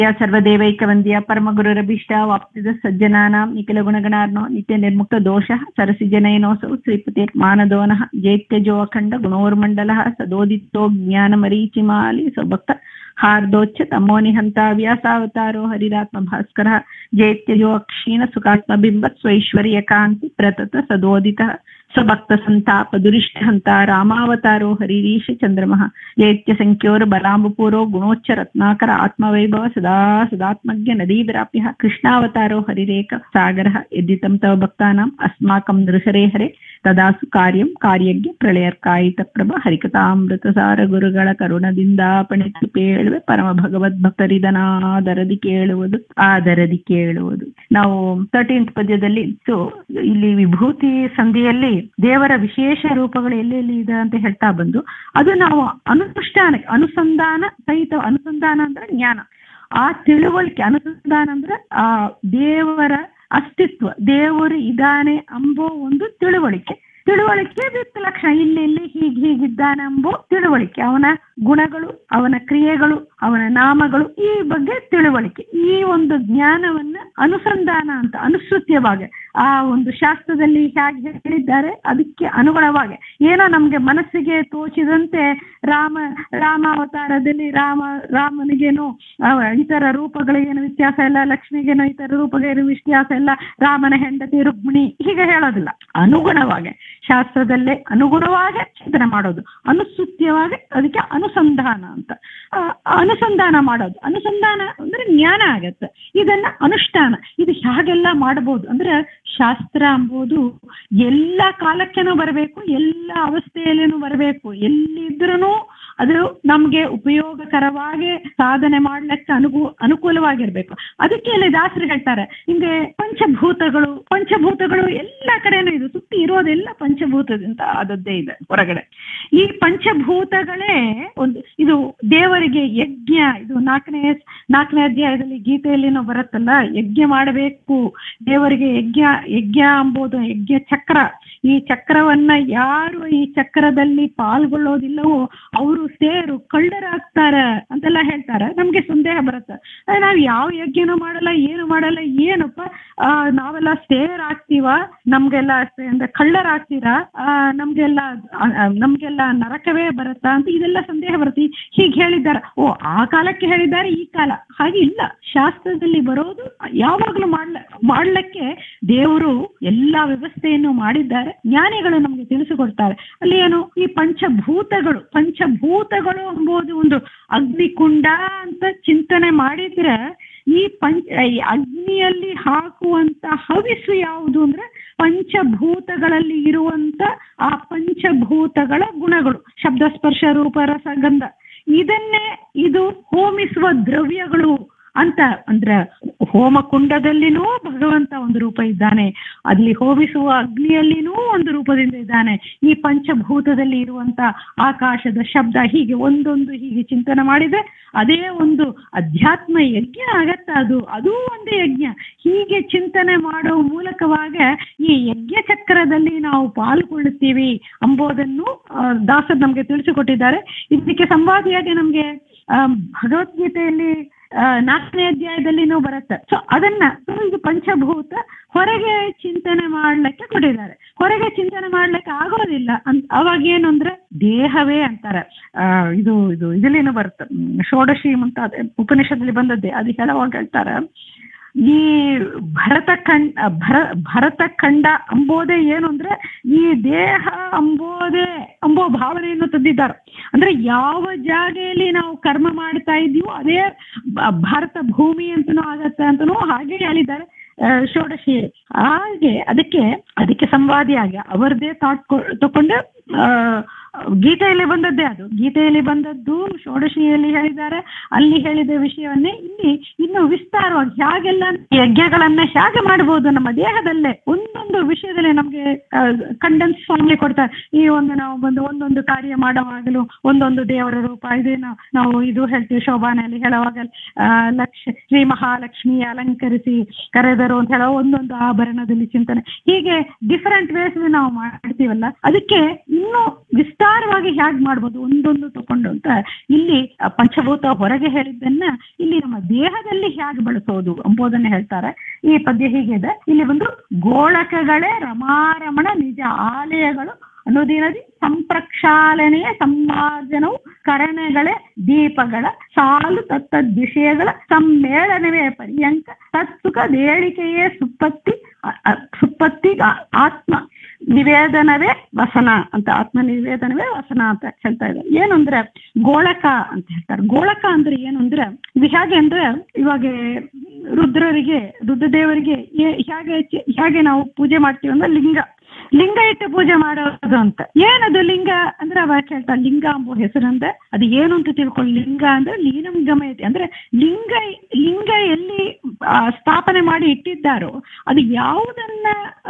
ಸರ್ವದೇವೈಕವಂದ್ಯ ಪರಮಗುರುರಭಿಷ್ಟ ವಾಪ್ತಿದ ಸಜ್ಜನಾನಾಂ ನಿಖಿಲ ಗುಣಗಣಾರ್ನೋ ನಿತ್ಯ ನಿರ್ಮುಕ್ತ ದೋಷ ಸರಸಿ ಜನಯನೋಸೌ ಶ್ರೀಪತಿ ಮಾನದೋನಃ ಜೈತ್ಯಜೋ ಅಖಂಡ ಗುಣೋರ್ಮಂಡಲ ಸದೋದಿತ್ತೋ ಜ್ಞಾನ ಮರೀಚಿಮಾಲಿ ಸ್ವಭಕ್ತ ಹಾರ್ದೋಚ್ಛ ತಮೋ ನಿಹಂತ ವ್ಯಾಸಾವತಾರೋ ಹರಿರಾತ್ಮ ಭಾಸ್ಕರ ಜೈತ್ಯಜೋ ಅಕ್ಷೀಣ ಸುಖಾತ್ಮ ಬಿಂಬ ಸ್ವೈಶ್ವರ್ಯ ಕಾಂತಿ ಪ್ರತತ ಸದೋದಿತ ಸ್ವಭಕ್ತ ಸಂತಾಪ ದುರಿಷ್ಟ ಹಂತ ರಾಮಾವತಾರೋ ಹರಿರೀಶ ಚಂದ್ರಮಃ ಜೈತ್ಯ ಸಂಖ್ಯೋರ್ ಬಲಾಂಬಪೂರೋ ಗುಣೋಚ್ಚ ರತ್ನಾಕರ ಆತ್ಮವೈಭವ ಸದಾ ಸದಾತ್ಮಜ್ಞ ನದೀ ವಿರಾಪ್ಯ ಕೃಷ್ಣಾವತಾರೋ ಹರಿರೇಕ ಸಾಗರ ಯದ್ದಿತಂ ತವ ಭಕ್ತಾನಾಂ ಅಸ್ಮಾಕಂ ನೃಹರೇ ಹರೆ ತದಾಸು ಕಾರ್ಯಂ ಕಾರ್ಯಜ್ಞ ಪ್ರಳಯರ್ಕಾಯಿತ ಪ್ರಭ ಹರಿಕಥಾಮೃತ ಸಾರ ಗುರುಗಳ ಕರುಣದಿಂದ ಪಣಿತು ಕೇಳುವೆ ಪರಮ ಭಗವದ್ ಭಕ್ತರಿದನಾದರದಿ ಕೇಳುವುದು ಆದರದಿ ಕೇಳುವುದು ನಾವು ತರ್ಟೀನ್ತ್ ಪದ್ಯದಲ್ಲಿ ಸೊ ಇಲ್ಲಿ ವಿಭೂತಿ ಸಂಧಿಯಲ್ಲಿ ದೇವರ ವಿಶೇಷ ರೂಪಗಳು ಎಲ್ಲೆಲ್ಲಿ ಇದೆ ಅಂತ ಹೇಳ್ತಾ ಬಂದು ಅದು ನಾವು ಅನುಷ್ಠಾನ ಅನುಸಂಧಾನ ಸಹಿತ ಅನುಸಂಧಾನ ಅಂದ್ರೆ ಜ್ಞಾನ ಆ ತಿಳುವಳಿಕೆ ಅನುಸಂಧಾನ ಅಂದ್ರೆ ಆ ದೇವರ ಅಸ್ತಿತ್ವ ದೇವರು ಇದ್ದಾನೆ ಅಂಬೋ ಒಂದು ತಿಳುವಳಿಕೆ ತಿಳುವಳಿಕೆ ವಿತ್ ಲಕ್ಷಣ ಇಲ್ಲಿ ಇಲ್ಲಿ ಹೀಗೆ ಹೀಗಿದ್ದಾನೆ ಎಂಬೋ ತಿಳುವಳಿಕೆ ಅವನ ಗುಣಗಳು ಅವನ ಕ್ರಿಯೆಗಳು ಅವನ ನಾಮಗಳು ಈ ಬಗ್ಗೆ ತಿಳುವಳಿಕೆ ಈ ಒಂದು ಜ್ಞಾನವನ್ನ ಅನುಸಂಧಾನ ಅಂತ ಅನುಸೃತ್ಯವಾಗಿ ಆ ಒಂದು ಶಾಸ್ತ್ರದಲ್ಲಿ ಹೇಗೆ ಹೇಳಿದ್ದಾರೆ ಅದಕ್ಕೆ ಅನುಗುಣವಾಗಿ ಏನೋ ನಮ್ಗೆ ಮನಸ್ಸಿಗೆ ತೋಚಿದಂತೆ ರಾಮ ರಾಮಾವತಾರದಲ್ಲಿ ರಾಮ ರಾಮನಿಗೇನು ಇತರ ರೂಪಗಳಿಗೇನು ವ್ಯತ್ಯಾಸ ಇಲ್ಲ ಲಕ್ಷ್ಮಿಗೇನು ಇತರ ರೂಪಗೇನು ವ್ಯತ್ಯಾಸ ಇಲ್ಲ ರಾಮನ ಹೆಂಡತಿ ರುಕ್ಮಿಣಿ ಹೀಗೆ ಹೇಳೋದಿಲ್ಲ ಅನುಗುಣವಾಗಿ ಶಾಸ್ತ್ರದಲ್ಲೇ ಅನುಗುಣವಾಗಿ ಚಿಂತನೆ ಮಾಡೋದು ಅನುಸೃತ್ಯವಾಗಿ ಅದಕ್ಕೆ ಅನುಸಂಧಾನ ಅಂತ ಅನುಸಂಧಾನ ಮಾಡೋದು ಅನುಸಂಧಾನ ಅಂದ್ರೆ ಜ್ಞಾನ ಆಗತ್ತೆ ಇದನ್ನ ಅನುಷ್ಠಾನ ಇದು ಹೇಗೆಲ್ಲ ಮಾಡಬಹುದು ಅಂದ್ರೆ ಶಾಸ್ತ್ರ ಎಂಬುದು ಎಲ್ಲ ಕಾಲಕ್ಕೆನೂ ಬರಬೇಕು ಎಲ್ಲ ಅವಸ್ಥೆಯಲ್ಲೇನೂ ಬರಬೇಕು ಎಲ್ಲಿದ್ರೂ ಅದು ನಮ್ಗೆ ಉಪಯೋಗಕರವಾಗಿ ಸಾಧನೆ ಮಾಡ್ಲಿಕ್ಕೆ ಅನುಕೂ ಅನುಕೂಲವಾಗಿರ್ಬೇಕು ಅದಕ್ಕೆ ಇಲ್ಲಿ ದಾಸರು ಹೇಳ್ತಾರೆ ಹಿಂಗೆ ಪಂಚಭೂತಗಳು ಪಂಚಭೂತಗಳು ಎಲ್ಲ ಕಡೆನೂ ಇದು ಸುತ್ತಿ ಇರೋದೆಲ್ಲ ಪಂಚಭೂತದಿಂದ ಆದದ್ದೇ ಇದೆ ಹೊರಗಡೆ ಈ ಪಂಚಭೂತಗಳೇ ಒಂದು ಇದು ದೇವರಿಗೆ ಯಜ್ಞ ಇದು ನಾಲ್ಕನೇ ನಾಲ್ಕನೇ ಅಧ್ಯಾಯದಲ್ಲಿ ಗೀತೆಯಲ್ಲಿನೂ ಬರುತ್ತಲ್ಲ ಯಜ್ಞ ಮಾಡಬೇಕು ದೇವರಿಗೆ ಯಜ್ಞ ಯಜ್ಞ ಎಂಬುದು ಯಜ್ಞ ಚಕ್ರ ಈ ಚಕ್ರವನ್ನ ಯಾರು ಈ ಚಕ್ರದಲ್ಲಿ ಪಾಲ್ಗೊಳ್ಳೋದಿಲ್ಲವೋ ಅವರು ಸೇರು ಕಳ್ಳರಾಗ್ತಾರ ಅಂತೆಲ್ಲ ಹೇಳ್ತಾರೆ ನಮ್ಗೆ ಸಂದೇಹ ಬರುತ್ತೆ ನಾವು ಯಾವ ಯಜ್ಞನೂ ಮಾಡಲ್ಲ ಏನು ಮಾಡಲ್ಲ ಏನಪ್ಪ ನಾವೆಲ್ಲ ಸೇರ್ ಆಗ್ತೀವ ನಮ್ಗೆಲ್ಲ ಅಂದ್ರೆ ಕಳ್ಳರಾಗ್ತೀರಾ ನಮ್ಗೆಲ್ಲ ನಮ್ಗೆಲ್ಲ ನರಕವೇ ಬರುತ್ತಾ ಅಂತ ಇದೆಲ್ಲ ಸಂದೇಹ ಬರುತ್ತೆ ಹೀಗೆ ಹೇಳಿದ್ದಾರೆ ಓ ಆ ಕಾಲಕ್ಕೆ ಹೇಳಿದ್ದಾರೆ ಈ ಕಾಲ ಹಾಗೆ ಇಲ್ಲ ಶಾಸ್ತ್ರದಲ್ಲಿ ಬರೋದು ಯಾವಾಗಲೂ ಮಾಡ್ಲ ಮಾಡ್ಲಿಕ್ಕೆ ದೇವರು ಎಲ್ಲ ವ್ಯವಸ್ಥೆಯನ್ನು ಮಾಡಿದ್ದಾರೆ ಜ್ಞಾನಿಗಳು ನಮ್ಗೆ ತಿಳಿಸಿಕೊಡ್ತಾರೆ ಅಲ್ಲಿ ಏನು ಈ ಪಂಚಭೂತಗಳು ಪಂಚಭೂತಗಳು ಎಂಬುದು ಒಂದು ಅಗ್ನಿಕುಂಡ ಅಂತ ಚಿಂತನೆ ಮಾಡಿದ್ರೆ ಈ ಪಂಚ ಈ ಅಗ್ನಿಯಲ್ಲಿ ಹಾಕುವಂತ ಹವಿಸು ಯಾವುದು ಅಂದ್ರೆ ಪಂಚಭೂತಗಳಲ್ಲಿ ಇರುವಂತ ಆ ಪಂಚಭೂತಗಳ ಗುಣಗಳು ಶಬ್ದ ಸ್ಪರ್ಶ ರೂಪ ರಸ ಗಂಧ ಇದನ್ನೇ ಇದು ಹೋಮಿಸುವ ದ್ರವ್ಯಗಳು ಅಂತ ಅಂದ್ರೆ ಹೋಮಕುಂಡದಲ್ಲಿನೂ ಭಗವಂತ ಒಂದು ರೂಪ ಇದ್ದಾನೆ ಅಲ್ಲಿ ಹೋಮಿಸುವ ಅಗ್ನಿಯಲ್ಲಿನೂ ಒಂದು ರೂಪದಿಂದ ಇದ್ದಾನೆ ಈ ಪಂಚಭೂತದಲ್ಲಿ ಇರುವಂತ ಆಕಾಶದ ಶಬ್ದ ಹೀಗೆ ಒಂದೊಂದು ಹೀಗೆ ಚಿಂತನೆ ಮಾಡಿದ್ರೆ ಅದೇ ಒಂದು ಅಧ್ಯಾತ್ಮ ಯಜ್ಞ ಆಗತ್ತ ಅದು ಅದೂ ಒಂದು ಯಜ್ಞ ಹೀಗೆ ಚಿಂತನೆ ಮಾಡೋ ಮೂಲಕವಾಗ ಈ ಯಜ್ಞ ಚಕ್ರದಲ್ಲಿ ನಾವು ಪಾಲ್ಗೊಳ್ಳುತ್ತೀವಿ ಎಂಬುದನ್ನು ದಾಸರು ನಮ್ಗೆ ತಿಳಿಸಿಕೊಟ್ಟಿದ್ದಾರೆ ಇದಕ್ಕೆ ಸಂವಾದಿಯಾಗಿ ನಮ್ಗೆ ಭಗವದ್ಗೀತೆಯಲ್ಲಿ ನಾಲ್ಕನೇ ಅಧ್ಯಾಯದಲ್ಲಿನೂ ಬರುತ್ತೆ ಸೊ ಅದನ್ನ ಇದು ಪಂಚಭೂತ ಹೊರಗೆ ಚಿಂತನೆ ಮಾಡ್ಲಿಕ್ಕೆ ಕೊಟ್ಟಿದ್ದಾರೆ ಹೊರಗೆ ಚಿಂತನೆ ಮಾಡ್ಲಿಕ್ಕೆ ಆಗೋದಿಲ್ಲ ಅಂತ ಅವಾಗ ಏನು ಅಂದ್ರೆ ದೇಹವೇ ಅಂತಾರೆ ಇದು ಇದು ಇದರಲ್ಲಿನೂ ಬರುತ್ತೆ ಷೋಡಶಿ ಮುಂತಾದ ಉಪನಿಷತ್ತಲ್ಲಿ ಬಂದದ್ದೇ ಅದು ಹೇಳುವಾಗ ಹೇಳ್ತಾರೆ ಈ ಭರತ ಖಂಡ ಭರ ಭರತ ಖಂಡ ಅಂಬೋದೇ ಏನು ಅಂದ್ರೆ ಈ ದೇಹ ಅಂಬೋದೇ ಅಂಬೋ ಭಾವನೆಯನ್ನು ತಂದಿದ್ದಾರೆ ಅಂದ್ರೆ ಯಾವ ಜಾಗೆಯಲ್ಲಿ ನಾವು ಕರ್ಮ ಮಾಡ್ತಾ ಇದೀವೋ ಅದೇ ಭಾರತ ಭೂಮಿ ಅಂತನೂ ಆಗತ್ತೆ ಅಂತನೂ ಹಾಗೆ ಹೇಳಿದ್ದಾರೆ ಷೋಡಶಿ ಹಾಗೆ ಅದಕ್ಕೆ ಅದಕ್ಕೆ ಸಂವಾದಿಯಾಗಿ ಅವರದೇ ಥಾಟ್ ತಕೊಂಡು ಗೀತೆಯಲ್ಲಿ ಬಂದದ್ದೇ ಅದು ಗೀತೆಯಲ್ಲಿ ಬಂದದ್ದು ಷೋಡಶಿಯಲ್ಲಿ ಹೇಳಿದ್ದಾರೆ ಅಲ್ಲಿ ಹೇಳಿದ ವಿಷಯವನ್ನೇ ಇಲ್ಲಿ ಇನ್ನು ವಿಸ್ತಾರವಾಗಿ ಹೇಗೆಲ್ಲ ಯಜ್ಞಗಳನ್ನ ಹೇಗೆ ಮಾಡಬಹುದು ನಮ್ಮ ದೇಹದಲ್ಲೇ ಒಂದೊಂದು ಒಂದೊಂದು ವಿಷಯದಲ್ಲಿ ನಮಗೆ ಕಂಡೆನ್ಸ್ ಫಾರ್ಮ್ಲಿ ಕೊಡ್ತಾರೆ ಈ ಒಂದು ನಾವು ಬಂದು ಒಂದೊಂದು ಕಾರ್ಯ ಮಾಡುವಾಗಲೂ ಒಂದೊಂದು ದೇವರ ರೂಪ ಇದೇನು ನಾವು ಇದು ಹೇಳ್ತೀವಿ ಶೋಭಾನೆಯಲ್ಲಿ ಹೇಳುವಾಗ ಆ, ಲಕ್ಷ ಶ್ರೀ ಮಹಾಲಕ್ಷ್ಮಿ ಅಲಂಕರಿಸಿ ಕರೆದರು ಅಂತ ಹೇಳೋ ಒಂದೊಂದು ಆಭರಣದಲ್ಲಿ ಚಿಂತನೆ ಹೀಗೆ ಡಿಫರೆಂಟ್ ವೇಸ್ ನಾವು ಮಾಡ್ತೀವಲ್ಲ ಅದಕ್ಕೆ ಇನ್ನೂ ವಿಸ್ತಾರವಾಗಿ ಹೇಗೆ ಮಾಡ್ಬೋದು ಒಂದೊಂದು ತಗೊಂಡು ಅಂತ ಇಲ್ಲಿ ಆ ಪಂಚಭೂತ ಹೊರಗೆ ಹೇಳಿದ್ದನ್ನ ಇಲ್ಲಿ ನಮ್ಮ ದೇಹದಲ್ಲಿ ಹೇಗೆ ಬಳಸೋದು ಎಂಬುದನ್ನ ಹೇಳ್ತಾರೆ ಈ ಪದ್ಯ ಹೀಗಿದೆ ಇಲ್ಲಿ ಒಂದು ಗೋಳಕಗಳೇ ರಮಾರಮಣ ನಿಜ ಆಲಯಗಳು ಅನುದಿನದಿ ಸಂಪ್ರಕ್ಷಾಲನೆಯ ಸಂಮಾರ್ಜನವು ಕರಣಗಳೇ ದೀಪಗಳ ಸಾಲು ತತ್ತದ್ ವಿಷಯಗಳ ಸಮ್ಮೇಳನವೇ ಪರ್ಯಂಕ ತತ್ಸುಖ ದೇಳಿಕೆಯೇ ಸುಪ್ಪತ್ತಿ ಅ- ಅ- ಸುಪ್ಪತ್ತಿ ಆ- ಆತ್ಮ ನಿವೇದನವೇ ವಸನ ಅಂತ ಆತ್ಮ ನಿವೇದನವೇ ವಸನ ಅಂತ ಹೇಳ್ತಾ ಇದ್ದಾರೆ ಏನು ಅಂದ್ರೆ ಗೋಳಕ ಅಂತ ಹೇಳ್ತಾರೆ ಗೋಳಕ ಅಂದ್ರೆ ಏನು ಅಂದ್ರೆ ಇದು ಹೇಗೆ ಅಂದ್ರೆ ಇವಾಗ ರುದ್ರರಿಗೆ ರುದ್ರದೇವರಿಗೆ ಏ- ಹೇಗೆ ಚೆ- ಹೇಗೆ ನಾವು ಪೂಜೆ ಮಾಡ್ತೀವಿ ಅಂದ್ರೆ ಲಿಂಗ ಲಿಂಗ ಇಟ್ಟು ಪೂಜೆ ಮಾಡೋದು ಅಂತ ಏನದು ಲಿಂಗ ಅಂದ್ರೆ ಅವಾಗ ಹೇಳ್ತಾರೆ ಲಿಂಗ ಎಂಬ ಹೆಸರಂದ್ರೆ ಅದು ಏನು ಅಂತ ತಿಳ್ಕೊಳ್ಳಿ ಲಿಂಗ ಅಂದ್ರೆ ಲೀನಂ ಗಮಯತಿ ಅಂದ್ರೆ ಲಿಂಗ ಲಿಂಗ ಎಲ್ಲಿ ಆ, ಸ್ಥಾಪನೆ ಮಾಡಿ ಇಟ್ಟಿದ್ದಾರೋ ಅದು ಯಾವುದನ್ನ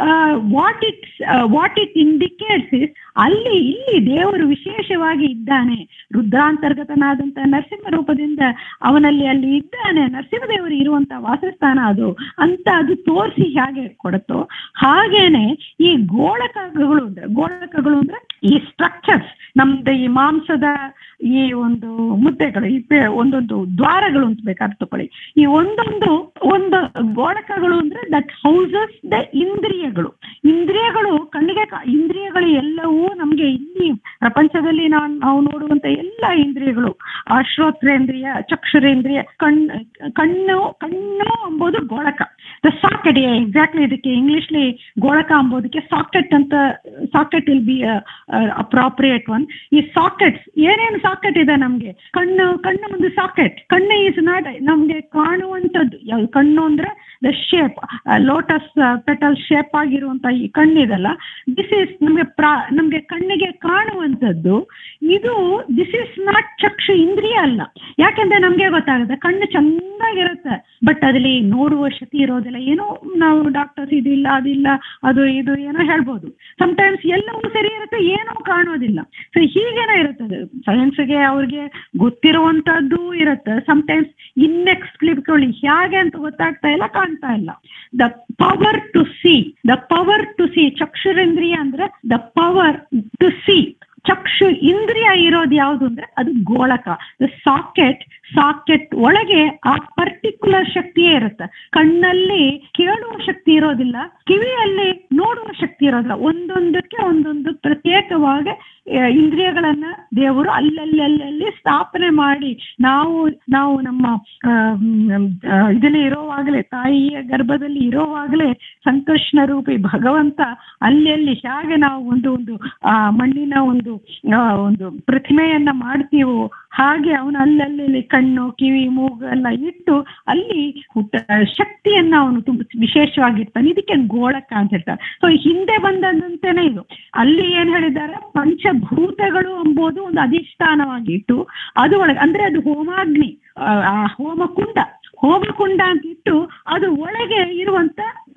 what it what it indicates is ಅಲ್ಲಿ ಇಲ್ಲಿ ದೇವರು ವಿಶೇಷವಾಗಿ ಇದ್ದಾನೆ ರುದ್ರಾಂತರ್ಗತನಾದಂತ ನರಸಿಂಹ ರೂಪದಿಂದ ಅವನಲ್ಲಿ ಅಲ್ಲಿ ಇದ್ದಾನೆ ನರಸಿಂಹದೇವರು ಇರುವಂತ ವಾಸಸ್ಥಾನ ಅದು ಅಂತ ಅದು ತೋರಿಸಿ ಹೇಗೆ ಕೊಡುತ್ತೋ ಹಾಗೇನೆ ಈ ಗೋಳಕಗಳು ಅಂದ್ರೆ ಗೋಳಕಗಳು ಅಂದ್ರೆ ಈ ಸ್ಟ್ರಕ್ಚರ್ಸ್ ನಮ್ದು ಈ ಮಾಂಸದ ಈ ಒಂದು ಮುದ್ದೆಗಳು ಈ ಪೆ- ಒಂದೊಂದು ದ್ವಾರಗಳು ಅಂತ ಬೇಕಾದ್ರೆ ತಗೊಳ್ಳಿ ಈ ಒಂದೊಂದು ಒಂದು ಗೋಳಕಗಳು ಅಂದ್ರೆ ದಟ್ ಹೌಸಸ್ ದ ಇಂದ್ರಿಯಗಳು ಇಂದ್ರಿಯಗಳು ಕಣ್ಣಿಗೆ ಕಾ- ಇಂದ್ರಿಯಗಳು ಎಲ್ಲವೂ ನಮಗೆ ಇಲ್ಲಿ ಪ್ರಪಂಚದಲ್ಲಿ ನಾವು ನಾವು ನೋಡುವಂತ ಎಲ್ಲ ಇಂದ್ರಿಯಗಳು ಆ ಶ್ರೋತ್ರೇಂದ್ರಿಯ ಚಕ್ಷುರೇಂದ್ರಿಯ ಕಣ್ ಕಣ್ಣು ಕಣ್ಣು ಎಂಬುದು ಗೋಳಕ ದ ಸಾಕೆಟ್ ಎಕ್ಸಾಕ್ಟ್ಲಿ ಇದಕ್ಕೆ ಇಂಗ್ಲಿಷ್ಲಿ ಗೋಳಕ ಎಂಬುದಕ್ಕೆ ಸಾಕೆಟ್ ಅಂತ socket will be appropriate one ಈ ಸಾಕೆಟ್ಸ್ ಏನೇನು ಸಾಕೆಟ್ ಇದೆ ನಮಗೆ ಕಣ್ಣು ಕಣ್ಣು ಒಂದು ಸಾಕೆಟ್ ಕಣ್ಣು ಈಸ್ ನಾಟ್ ನಮಗೆ ಕಾಣುವಂಥದ್ದು ಯಾವ್ದು ಕಣ್ಣು ಅಂದ್ರೆ the shape lotus petal shape ಆಗಿರುವಂತ ಈ ಕಣ್ಣಿದಲ್ಲ ದಿಸ್ ಈಸ್ ನಮಗೆ ಪ್ರಾ ನಮಗೆ ಕಣ್ಣಿಗೆ ಕಾಣುವಂಥದ್ದು ಇದು ದಿಸ್ ಇಸ್ ನಾಟ್ ಚಕ್ಷು ಇಂದ್ರಿಯ ಅಲ್ಲ ಯಾಕೆಂದ್ರೆ ನಮಗೆ ಗೊತ್ತಾಗುತ್ತೆ ಕಣ್ಣು ಚೆನ್ನಾಗಿರುತ್ತೆ ಬಟ್ ಅದ್ರಲ್ಲಿ ನೋಡುವ ಶಕ್ತಿ ಇರೋದಿಲ್ಲ ಏನೋ ನಾವು ಡಾಕ್ಟರ್ಸ್ ಇದಿಲ್ಲ ಅದಿಲ್ಲ ಅದು ಇದು ಏನೋ ಹೇಳ್ಬೋದು ಸಮಟೈಮ್ಸ್ ಎಲ್ಲವೂ ಸರಿ ಇರುತ್ತೆ ಏನೋ ಕಾಣೋದಿಲ್ಲ ಸೊ ಹೀಗೇನೆ ಇರುತ್ತದೆ ಸೈನ್ಸ್ಗೆ ಅವ್ರಿಗೆ ಗೊತ್ತಿರುವಂತದ್ದು ಇರುತ್ತೆ ಸಮಟೈಮ್ಸ್ ಇನ್ನೆಕ್ಸ್ಪ್ಲಿಕಬಲ್ ಹೇಗೆ ಅಂತ ಗೊತ್ತಾಗ್ತಾ ಇಲ್ಲ ಕಾಣ್ತಾ ಇಲ್ಲ the power to see the power to see ಚಕ್ಷುರೇಂದ್ರಿಯ ಅಂದ್ರೆ ದ ಪವರ್ ಟು ಸಿ ಚಕ್ಷು ಇಂದ್ರಿಯ ಇರೋದು ಯಾವುದು ಅಂದ್ರೆ ಅದು ಗೋಳಕ ಸಾಕೆಟ್ ಸಾಕೆಟ್ ಒಳಗೆ ಆ ಪರ್ಟಿಕ್ಯುಲರ್ ಶಕ್ತಿಯೇ ಇರುತ್ತೆ ಕಣ್ಣಲ್ಲಿ ಕೇಳುವ ಶಕ್ತಿ ಇರೋದಿಲ್ಲ ಕಿವಿಯಲ್ಲಿ ನೋಡುವ ಶಕ್ತಿ ಇರೋದಿಲ್ಲ ಒಂದೊಂದಕ್ಕೆ ಒಂದೊಂದು ಪ್ರತ್ಯೇಕವಾಗಿ ಆ, ಇಂದ್ರಿಯಗಳನ್ನ ದೇವರು ಅಲ್ಲಲ್ಲಿ ಸ್ಥಾಪನೆ ಮಾಡಿ ನಾವು ನಾವು ನಮ್ಮ ಆ, ಮ್, ಆ, ಇದರಲ್ಲಿ ಇರೋವಾಗಲೇ ತಾಯಿಯ ಗರ್ಭದಲ್ಲಿ ಇರೋವಾಗಲೇ ಸಂಕೃಷ್ಣ ರೂಪಿ ಭಗವಂತ ಅಲ್ಲಲ್ಲಿ ಹೇಗೆ ನಾವು ಒಂದು ಒಂದು ಆ ಮಣ್ಣಿನ ಒಂದು ಆ, ಒಂದು ಪ್ರತಿಮೆಯನ್ನ ಮಾಡ್ತೀವೋ ಹಾಗೆ ಅವನು ಅಲ್ಲಲ್ಲಿ ಕಣ್ಣು ಕಿವಿ ಮೂಗು ಎಲ್ಲ ಇಟ್ಟು ಅಲ್ಲಿ ಹುಟ್ಟ- ಶಕ್ತಿಯನ್ನ ಅವನು ತುಂಬ ವಿಶೇಷವಾಗಿರ್ತಾನೆ ಇದಕ್ಕೆ ಗೋಳಕ ಅಂತ ಹೇಳ್ತಾರೆ ಸೊ ಹಿಂದೆ ಬಂದಂತೆನೇ ಇದು ಅಲ್ಲಿ ಏನ್ ಹೇಳಿದ್ದಾರೆ ಪಂಚಭೂತಗಳು ಎಂಬುದು ಒಂದು ಅಧಿಷ್ಠಾನವಾಗಿ ಇಟ್ಟು ಅದು ಒಳಗೆ ಅಂದ್ರೆ ಅದು ಹೋಮಾಗ್ನಿ ಆ, ಆ ಹೋಮಕುಂಡ ಹೋಮಕುಂಡ ಅಂತ ಇಟ್ಟು ಅದು ಒಳಗೆ ಇರುವಂತ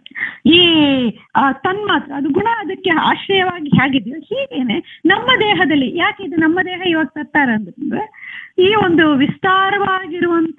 ಈ ಆ, ತನ್ಮಾತ್ರ ಅದು ಗುಣ ಅದಕ್ಕೆ ಆಶ್ರಯವಾಗಿ ಹೇಗಿದೆಯೋ ಹೀಗೇನೆ ನಮ್ಮ ದೇಹದಲ್ಲಿ ಯಾಕೆ ಇದು ನಮ್ಮ ದೇಹ ಇವಾಗ ತರ್ತಾರೆ ಅಂತಂದ್ರೆ ಈ ಒಂದು ವಿಸ್ತಾರವಾಗಿರುವಂತ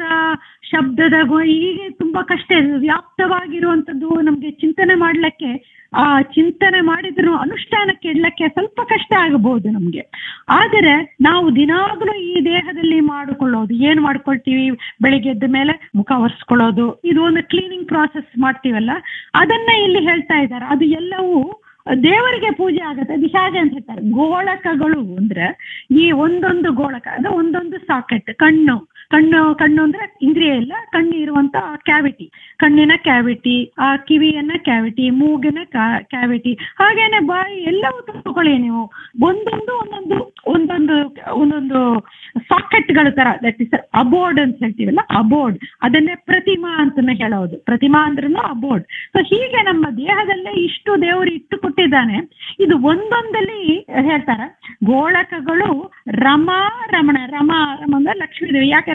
ಶಬ್ದದ ಗು ಹೀಗೆ ತುಂಬಾ ಕಷ್ಟ ಇದೆ ವ್ಯಾಪ್ತವಾಗಿರುವಂಥದ್ದು ನಮ್ಗೆ ಚಿಂತನೆ ಮಾಡ್ಲಿಕ್ಕೆ ಆ ಚಿಂತನೆ ಮಾಡಿದ್ರು ಅನುಷ್ಠಾನಕ್ಕೆ ಇಡ್ಲಿಕ್ಕೆ ಸ್ವಲ್ಪ ಕಷ್ಟ ಆಗಬಹುದು ನಮ್ಗೆ ಆದರೆ ನಾವು ದಿನಾಗಲೂ ಈ ದೇಹದಲ್ಲಿ ಮಾಡಿಕೊಳ್ಳೋದು ಏನ್ ಮಾಡ್ಕೊಳ್ತೀವಿ ಬೆಳಿಗ್ಗೆ ಎದ್ದ ಮೇಲೆ ಮುಖ ಒರೆಸ್ಕೊಳ್ಳೋದು ಇದು ಒಂದು ಕ್ಲೀನಿಂಗ್ ಪ್ರಾಸೆಸ್ ಮಾಡ್ತೀವಲ್ಲ ಅದನ್ನ ಇಲ್ಲಿ ಹೇಳ್ತಾ ಇದ್ದಾರೆ ಅದು ಎಲ್ಲವೂ ದೇವರಿಗೆ ಪೂಜೆ ಆಗುತ್ತೆ ಅದು ಹೇಗೆ ಅಂತ ಹೇಳ್ತಾರೆ ಗೋಳಕಗಳು ಅಂದ್ರೆ ಈ ಒಂದೊಂದು ಗೋಳಕ ಅಂದ್ರೆ ಒಂದೊಂದು ಸಾಕೆಟ್ ಕಣ್ಣು ಕಣ್ಣು ಕಣ್ಣು ಅಂದ್ರೆ ಇಂದ್ರಿಯ ಇಲ್ಲ ಕಣ್ಣು ಇರುವಂತ ಕ್ಯಾವಿಟಿ ಕಣ್ಣಿನ ಕ್ಯಾವಿಟಿ ಆ ಕಿವಿಯನ್ನ ಕ್ಯಾವಿಟಿ ಮೂಗಿನ ಕ್ಯಾವಿಟಿ ಹಾಗೇನೆ ಬಾಯಿ ಎಲ್ಲವೂ ತಗೊಳ್ಳಿ ನೀವು ಒಂದೊಂದು ಒಂದೊಂದು ಒಂದೊಂದು ಒಂದೊಂದು ಸಾಕೆಟ್ಗಳ ತರ ದಟ್ ಇಸ್ ಅಬೋರ್ಡ್ ಅಂತ ಹೇಳ್ತೀವಲ್ಲ ಅಬೋರ್ಡ್ ಅದನ್ನೇ ಪ್ರತಿಮಾ ಅಂತಾನೆ ಹೇಳೋದು ಪ್ರತಿಮಾ ಅಂದ್ರೂ ಅಬೋರ್ಡ್ ಸೊ ಹೀಗೆ ನಮ್ಮ ದೇಹದಲ್ಲೇ ಇಷ್ಟು ದೇವರು ಇಟ್ಟು ಕೊಟ್ಟಿದ್ದಾನೆ ಇದು ಒಂದೊಂದಲ್ಲಿ ಹೇಳ್ತಾರೆ ಗೋಳಕಗಳು ರಮಾ ರಮಣ ರಮಾ ರಮ ಅಂದ್ರೆ ಲಕ್ಷ್ಮೀ ದೇವಿ ಯಾಕೆ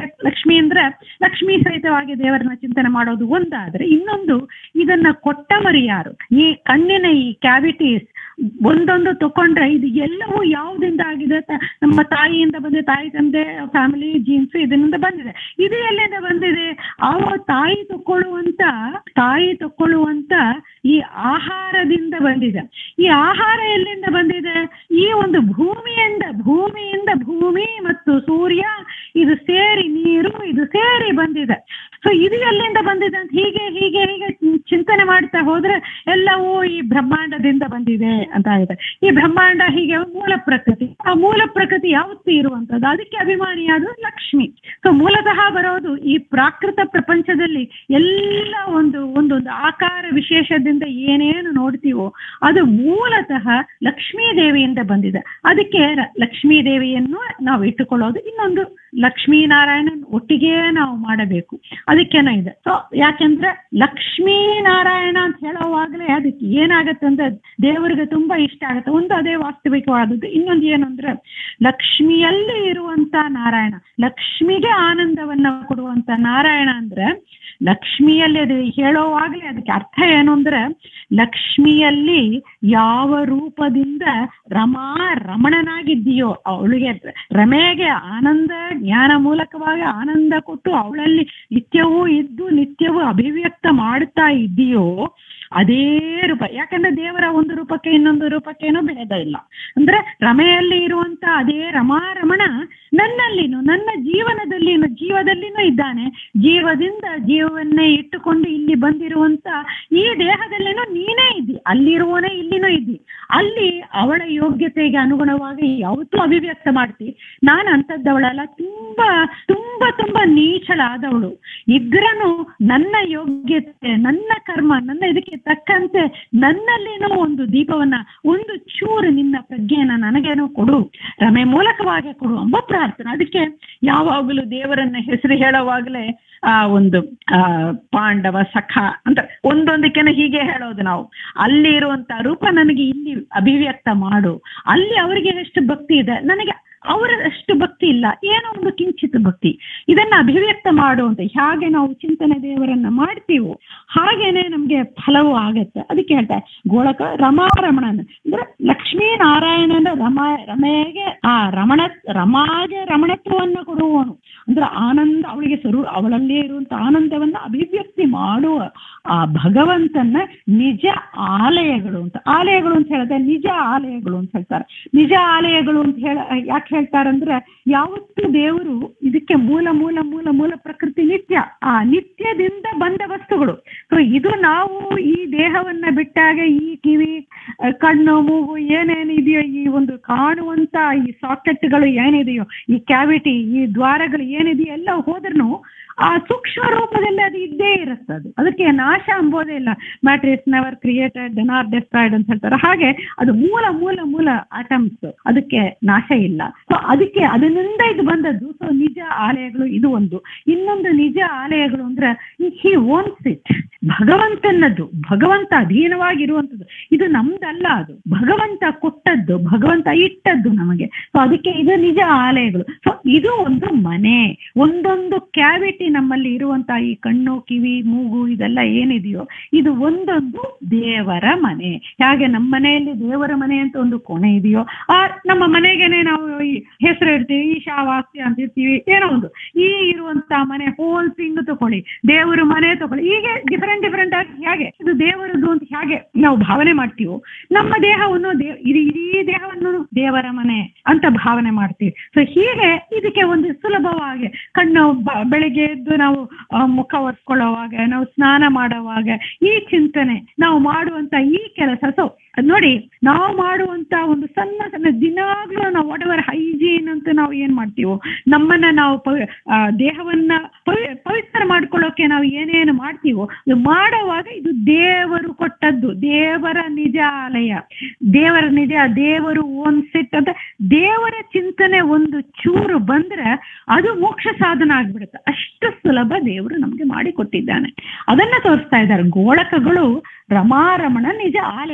ಲಕ್ಷ್ಮಿ ಅಂದ್ರೆ ಲಕ್ಷ್ಮೀ ಸಹಿತವಾಗಿ ದೇವರನ್ನ ಚಿಂತನೆ ಮಾಡೋದು ಒಂದಾದ್ರೆ ಇನ್ನೊಂದು ಇದನ್ನ ಕೊಟ್ಟವರು ಯಾರು ಈ ಕಣ್ಣಿನ ಈ ಕ್ಯಾವಿಟೀಸ್ ಒಂದೊಂದು ತಕೊಂಡ್ರೆ ಇದು ಎಲ್ಲವೂ ಯಾವುದಿಂದ ಆಗಿದೆ ತ- ನಮ್ಮ ತಾಯಿಯಿಂದ ಬಂದಿದೆ ತಾಯಿ ತಂದೆ ಫ್ಯಾಮಿಲಿ ಜೀನ್ಸ್ ಇದರಿಂದ ಬಂದಿದೆ ಇದು ಎಲ್ಲಿಂದ ಬಂದಿದೆ ಆ ತಾಯಿ ತಕೊಳ್ಳುವಂತ ತಾಯಿ ತಕೊಳ್ಳುವಂತ ಈ ಆಹಾರದಿಂದ ಬಂದಿದೆ ಈ ಆಹಾರ ಎಲ್ಲಿಂದ ಬಂದಿದೆ ಈ ಒಂದು ಭೂಮಿಯಿಂದ ಭೂಮಿಯಿಂದ ಭೂಮಿ ಮತ್ತು ಸೂರ್ಯ ಇದು ಸೇರಿ ನೀರು ಇದು ಸೇರಿ ಬಂದಿದೆ ಸೊ ಇದು ಎಲ್ಲಿಂದ ಬಂದಿದೆ ಅಂತ ಹೀಗೆ ಹೀಗೆ ಹೀಗೆ ಚಿಂತನೆ ಮಾಡ್ತಾ ಹೋದ್ರೆ ಎಲ್ಲವೂ ಈ ಬ್ರಹ್ಮಾಂಡದಿಂದ ಬಂದಿದೆ ಅಂತ ಆಗಿದೆ ಈ ಬ್ರಹ್ಮಾಂಡ ಹೀಗೆ ಮೂಲ ಪ್ರಕೃತಿ ಆ ಮೂಲ ಪ್ರಕೃತಿ ಯಾವತ್ತೂ ಇರುವಂತದ್ದು ಅದಕ್ಕೆ ಅಭಿಮಾನಿಯಾದ ಲಕ್ಷ್ಮಿ ಸೊ ಮೂಲತಃ ಬರೋದು ಈ ಪ್ರಾಕೃತ ಪ್ರಪಂಚದಲ್ಲಿ ಎಲ್ಲ ಒಂದು ಒಂದೊಂದು ಆಕಾರ ವಿಶೇಷದಿಂದ ಏನೇನು ನೋಡ್ತೀವೋ ಅದು ಮೂಲತಃ ಲಕ್ಷ್ಮೀ ದೇವಿಯಿಂದ ಬಂದಿದೆ ಅದಕ್ಕೆ ರ- ಲಕ್ಷ್ಮೀ ದೇವಿಯನ್ನು ನಾವು ಇಟ್ಟುಕೊಳ್ಳೋದು ಇನ್ನೊಂದು ಲಕ್ಷ್ಮೀನಾರಾಯಣನ್ ಒಟ್ಟಿಗೆ ನಾವು ಮಾಡಬೇಕು ಅದಕ್ಕೇನೋ ಇದೆ ಸೊ ಯಾಕೆಂದ್ರೆ ಲಕ್ಷ್ಮೀ ನಾರಾಯಣ ಅಂತ ಹೇಳೋವಾಗಲೇ ಅದಕ್ಕೆ ಏನಾಗತ್ತೆ ಅಂದ್ರೆ ದೇವರಿಗೆ ತುಂಬಾ ಇಷ್ಟ ಆಗುತ್ತೆ ಒಂದು ಅದೇ ವಾಸ್ತವಿಕವಾದದ್ದು ಇನ್ನೊಂದು ಏನು ಅಂದ್ರೆ ಲಕ್ಷ್ಮಿಯಲ್ಲಿ ಇರುವಂತ ನಾರಾಯಣ ಲಕ್ಷ್ಮಿಗೆ ಆನಂದವನ್ನ ಕೊಡುವಂತ ನಾರಾಯಣ ಅಂದ್ರೆ ಲಕ್ಷ್ಮಿಯಲ್ಲಿ ಅದು ಹೇಳೋವಾಗಲೇ ಅದಕ್ಕೆ ಅರ್ಥ ಏನು ಅಂದ್ರೆ ಲಕ್ಷ್ಮಿಯಲ್ಲಿ ಯಾವ ರೂಪದಿಂದ ರಮಾ ರಮಣನಾಗಿದ್ದೀಯೋ ಅವಳಿಗೆ ರಮೆಗೆ ಆನಂದ ಜ್ಞಾನ ಮೂಲಕವಾಗಿ ಆನಂದ ಕೊಟ್ಟು ಅವಳಲ್ಲಿ ನಿತ್ಯವೂ ಇದ್ದು ನಿತ್ಯವೂ ಅಭಿವ್ಯಕ್ತ ಮಾಡ್ತಾ ಇದ್ದೀಯೋ ಅದೇ ರೂಪ ಯಾಕಂದ್ರೆ ದೇವರ ಒಂದು ರೂಪಕ್ಕೆ ಇನ್ನೊಂದು ರೂಪಕ್ಕೇನೋ ಭೇದ ಇಲ್ಲ ಅಂದ್ರೆ ರಮೆಯಲ್ಲಿ ಇರುವಂತ ಅದೇ ರಮಾರಮಣ ನನ್ನಲ್ಲಿನೂ ನನ್ನ ಜೀವನದಲ್ಲಿನೂ ಜೀವದಲ್ಲಿನೂ ಇದ್ದಾನೆ ಜೀವದಿಂದ ಜೀವವನ್ನೇ ಇಟ್ಟುಕೊಂಡು ಇಲ್ಲಿ ಬಂದಿರುವಂತ ಈ ದೇಹದಲ್ಲಿನೂ ನೀನೇ ಇದ್ದಿ ಅಲ್ಲಿರುವನೇ ಇಲ್ಲಿನೂ ಇದ್ದಿ ಅಲ್ಲಿ ಅವಳ ಯೋಗ್ಯತೆಗೆ ಅನುಗುಣವಾಗಿ ಯಾವತ್ತೂ ಅಭಿವ್ಯಕ್ತ ಮಾಡ್ತಿ ನಾನು ಅಂಥದ್ದವಳಲ್ಲ ತುಂಬಾ ತುಂಬಾ ತುಂಬಾ ನೀಚಳಾದವಳು ಇದ್ರನು ನನ್ನ ಯೋಗ್ಯತೆ ನನ್ನ ಕರ್ಮ ನನ್ನ ಇದಕ್ಕೆ ತಕ್ಕಂತೆ ನನ್ನಲ್ಲಿನೂ ಒಂದು ದೀಪವನ್ನ ಒಂದು ಚೂರು ನಿನ್ನ ಪ್ರಜ್ಞೆಯನ್ನ ನನಗೇನೋ ಕೊಡು ರಮೆ ಮೂಲಕವಾಗಿ ಕೊಡು ಎಂಬ ಪ್ರಾರ್ಥನೆ ಅದಕ್ಕೆ ಯಾವಾಗಲೂ ದೇವರನ್ನ ಹೆಸರು ಹೇಳುವಾಗಲೇ ಆ ಒಂದು ಆ ಪಾಂಡವ ಸಖ ಅಂತ ಒಂದೊಂದಕ್ಕೆನ ಹೀಗೆ ಹೇಳೋದು ನಾವು ಅಲ್ಲಿ ಇರುವಂತ ರೂಪ ನನಗೆ ಇಲ್ಲಿ ಅಭಿವ್ಯಕ್ತ ಮಾಡು ಅಲ್ಲಿ ಅವರಿಗೆ ಎಷ್ಟು ಭಕ್ತಿ ಇದೆ ನನಗೆ ಅವರ ಅಷ್ಟು ಭಕ್ತಿ ಇಲ್ಲ ಏನೋ ಒಂದು ಕಿಂಚಿತ್ ಭಕ್ತಿ ಇದನ್ನ ಅಭಿವ್ಯಕ್ತ ಮಾಡು ಅಂತ ಹೇಗೆ ನಾವು ಚಿಂತನೆ ದೇವರನ್ನ ಮಾಡ್ತೀವೋ ಹಾಗೇನೆ ನಮ್ಗೆ ಫಲವೂ ಆಗತ್ತೆ ಅದಕ್ಕೆ ಹೇಳ್ತಾರೆ ಗೋಳಕ ರಮಾರಮಣನ ಅಂದ್ರೆ ಲಕ್ಷ್ಮೀ ನಾರಾಯಣನ ರಮ ರಮೆಗೆ ಆ ರಮಣ ರಮಾಗೆ ರಮಣತ್ವವನ್ನ ಕೊಡುವವನು ಅಂದ್ರೆ ಆನಂದ ಅವಳಿಗೆ ಸ್ವರೂ ಅವಳಲ್ಲೇ ಇರುವಂತ ಆನಂದವನ್ನ ಅಭಿವ್ಯಕ್ತಿ ಮಾಡುವ ಆ ಭಗವಂತನ ನಿಜ ಆಲಯಗಳು ಅಂತ ಆಲಯಗಳು ಅಂತ ಹೇಳಿದ್ರೆ ನಿಜ ಆಲಯಗಳು ಅಂತ ಹೇಳ್ತಾರೆ ನಿಜ ಆಲಯಗಳು ಅಂತ ಹೇಳ ಯಾಕೆ ಹೇಳ್ತಾರಂದ್ರೆ ಯಾವತ್ತೂ ದೇವರು ಇದಕ್ಕೆ ಮೂಲ ಮೂಲ ಮೂಲ ಮೂಲ ಪ್ರಕೃತಿ ನಿತ್ಯ ಆ ನಿತ್ಯದಿಂದ ಬಂದ ವಸ್ತುಗಳು ಸೊ ಇದು ನಾವು ಈ ದೇಹವನ್ನ ಬಿಟ್ಟಾಗ ಈ ಕಿವಿ ಆ, ಕಣ್ಣು ಮೂಗು ಏನೇನು ಇದೆಯೋ ಈ ಒಂದು ಕಾಣುವಂತ ಈ ಸಾಕೆಟ್ಗಳು ಏನಿದೆಯೋ ಈ ಕ್ಯಾವಿಟಿ ಈ ದ್ವಾರಗಳು ಏನಿದೆಯೋ ಎಲ್ಲ ಹೋದ್ರೂ ಆ ಸೂಕ್ಷ್ಮ ರೂಪದಲ್ಲಿ ಅದು ಇದ್ದೇ ಇರುತ್ತೆ ಅದು ಅದಕ್ಕೆ ನಾಶ ಅಂಬೋದೇ ಇಲ್ಲ matter's never created nor destroyed ಅಂತ ಹೇಳ್ತಾರೆ ಹಾಗೆ ಅದು ಮೂಲ ಮೂಲ ಮೂಲ ಆಟಮ್ಸ್ ಅದಕ್ಕೆ ನಾಶ ಇಲ್ಲ ಸೊ ಅದಕ್ಕೆ ಅದರಿಂದ ಇದು ಬಂದದ್ದು ಸೊ ನಿಜ ಆಲಯಗಳು ಇದು ಒಂದು ಇನ್ನೊಂದು ನಿಜ ಆಲಯಗಳು ಅಂದ್ರೆ ಹಿ ಓನ್ಸ್ ಇಟ್ ಭಗವಂತನದ್ದು ಭಗವಂತ ಅಧೀನವಾಗಿರುವಂಥದ್ದು ಇದು ನಮ್ದಲ್ಲ ಅದು ಭಗವಂತ ಕೊಟ್ಟದ್ದು ಭಗವಂತ ಇಟ್ಟದ್ದು ನಮಗೆ ಸೊ ಅದಕ್ಕೆ ಇದು ನಿಜ ಆಲಯಗಳು ಸೊ ಇದು ಒಂದು ಮನೆ ಒಂದೊಂದು ಕ್ಯಾವಿಟಿ ನಮ್ಮಲ್ಲಿ ಇರುವಂತ ಈ ಕಣ್ಣು ಕಿವಿ ಮೂಗು ಇದೆಲ್ಲ ಏನಿದೆಯೋ ಇದು ಒಂದೊಂದು ದೇವರ ಮನೆ ಹಾಗೆ ನಮ್ಮ ಮನೆಯಲ್ಲಿ ದೇವರ ಮನೆ ಅಂತ ಒಂದು ಕೋಣೆ ಇದೆಯೋ ಆ ನಮ್ಮ ಮನೆಗೇನೆ ನಾವು ಈ ಹೆಸರು ಇಡ್ತೀವಿ ಈಶಾವಾಸ್ಯ ಅಂತ ಇರ್ತೀವಿ ಏನೋ ಒಂದು ಈ ಇರುವಂತ ಮನೆ ಹೋಲ್ ಥಿಂಗ್ ತಗೊಳ್ಳಿ ದೇವರು ಮನೆ ತಗೊಳ್ಳಿ ಹೀಗೆ ಡಿಫರೆಂಟ್ ಡಿಫರೆಂಟ್ ಆಗಿ ಹೇಗೆ ಇದು ದೇವರದ್ದು ಅಂತ ಹೇಗೆ ನಾವು ಭಾವನೆ ಮಾಡ್ತೀವೋ ನಮ್ಮ ದೇಹವನ್ನು ದೇವ್ ಇಡೀ ಇಡೀ ದೇಹವನ್ನು ದೇವರ ಮನೆ ಅಂತ ಭಾವನೆ ಮಾಡ್ತೀವಿ ಸೊ ಹೀಗೆ ಇದಕ್ಕೆ ಒಂದು ಸುಲಭವಾಗಿ ಕಣ್ಣು ಬ- ಬೆಳಿಗ್ಗೆ ಎದ್ದು ನಾವು ಆ, ಮುಖ ಒರೆಸ್ಕೊಳ್ಳೋವಾಗ ನಾವು ಸ್ನಾನ ಮಾಡೋವಾಗ ಈ ಚಿಂತನೆ ನಾವು ಮಾಡುವಂತ ಈ ಕೆಲಸ ಸೊ ನೋಡಿ ನಾವು ಮಾಡುವಂತ ಒಂದು ಸಣ್ಣ ಸಣ್ಣ ದಿನಾಗ್ಲೂ ನಾವು ವಾಟ್ ಎವರ್ ಹೈಜೀನ್ ಅಂತ ನಾವು ಏನ್ ಮಾಡ್ತೀವೋ ನಮ್ಮನ್ನ ನಾವು ಪವಿ ಆ, ದೇಹವನ್ನ ಪವಿ ಪವಿತ್ರ ಮಾಡ್ಕೊಳ್ಳೋಕೆ ನಾವು ಏನೇನು ಮಾಡ್ತೀವೋ ಅದು ಮಾಡುವಾಗ ಇದು ದೇವರು ಕೊಟ್ಟದ್ದು ದೇವರ ನಿಜ ಆಲಯ ದೇವರ ನಿಜ ದೇವರು ಓನ್ ಸಿಟ್ ಅಂತ ದೇವರ ಚಿಂತನೆ ಒಂದು ಚೂರು ಬಂದ್ರೆ ಅದು ಮೋಕ್ಷ ಸಾಧನ ಆಗ್ಬಿಡುತ್ತೆ ಅಷ್ಟು ಸುಲಭ ದೇವರು ನಮ್ಗೆ ಮಾಡಿ ಕೊಟ್ಟಿದ್ದಾನೆ ಅದನ್ನ ತೋರಿಸ್ತಾ ಇದ್ದಾರೆ ಗೋಳಕಗಳು ರಮಾರಮಣ ನಿಜ ಆಲಯಗಳು ಅಲ್ಲಿ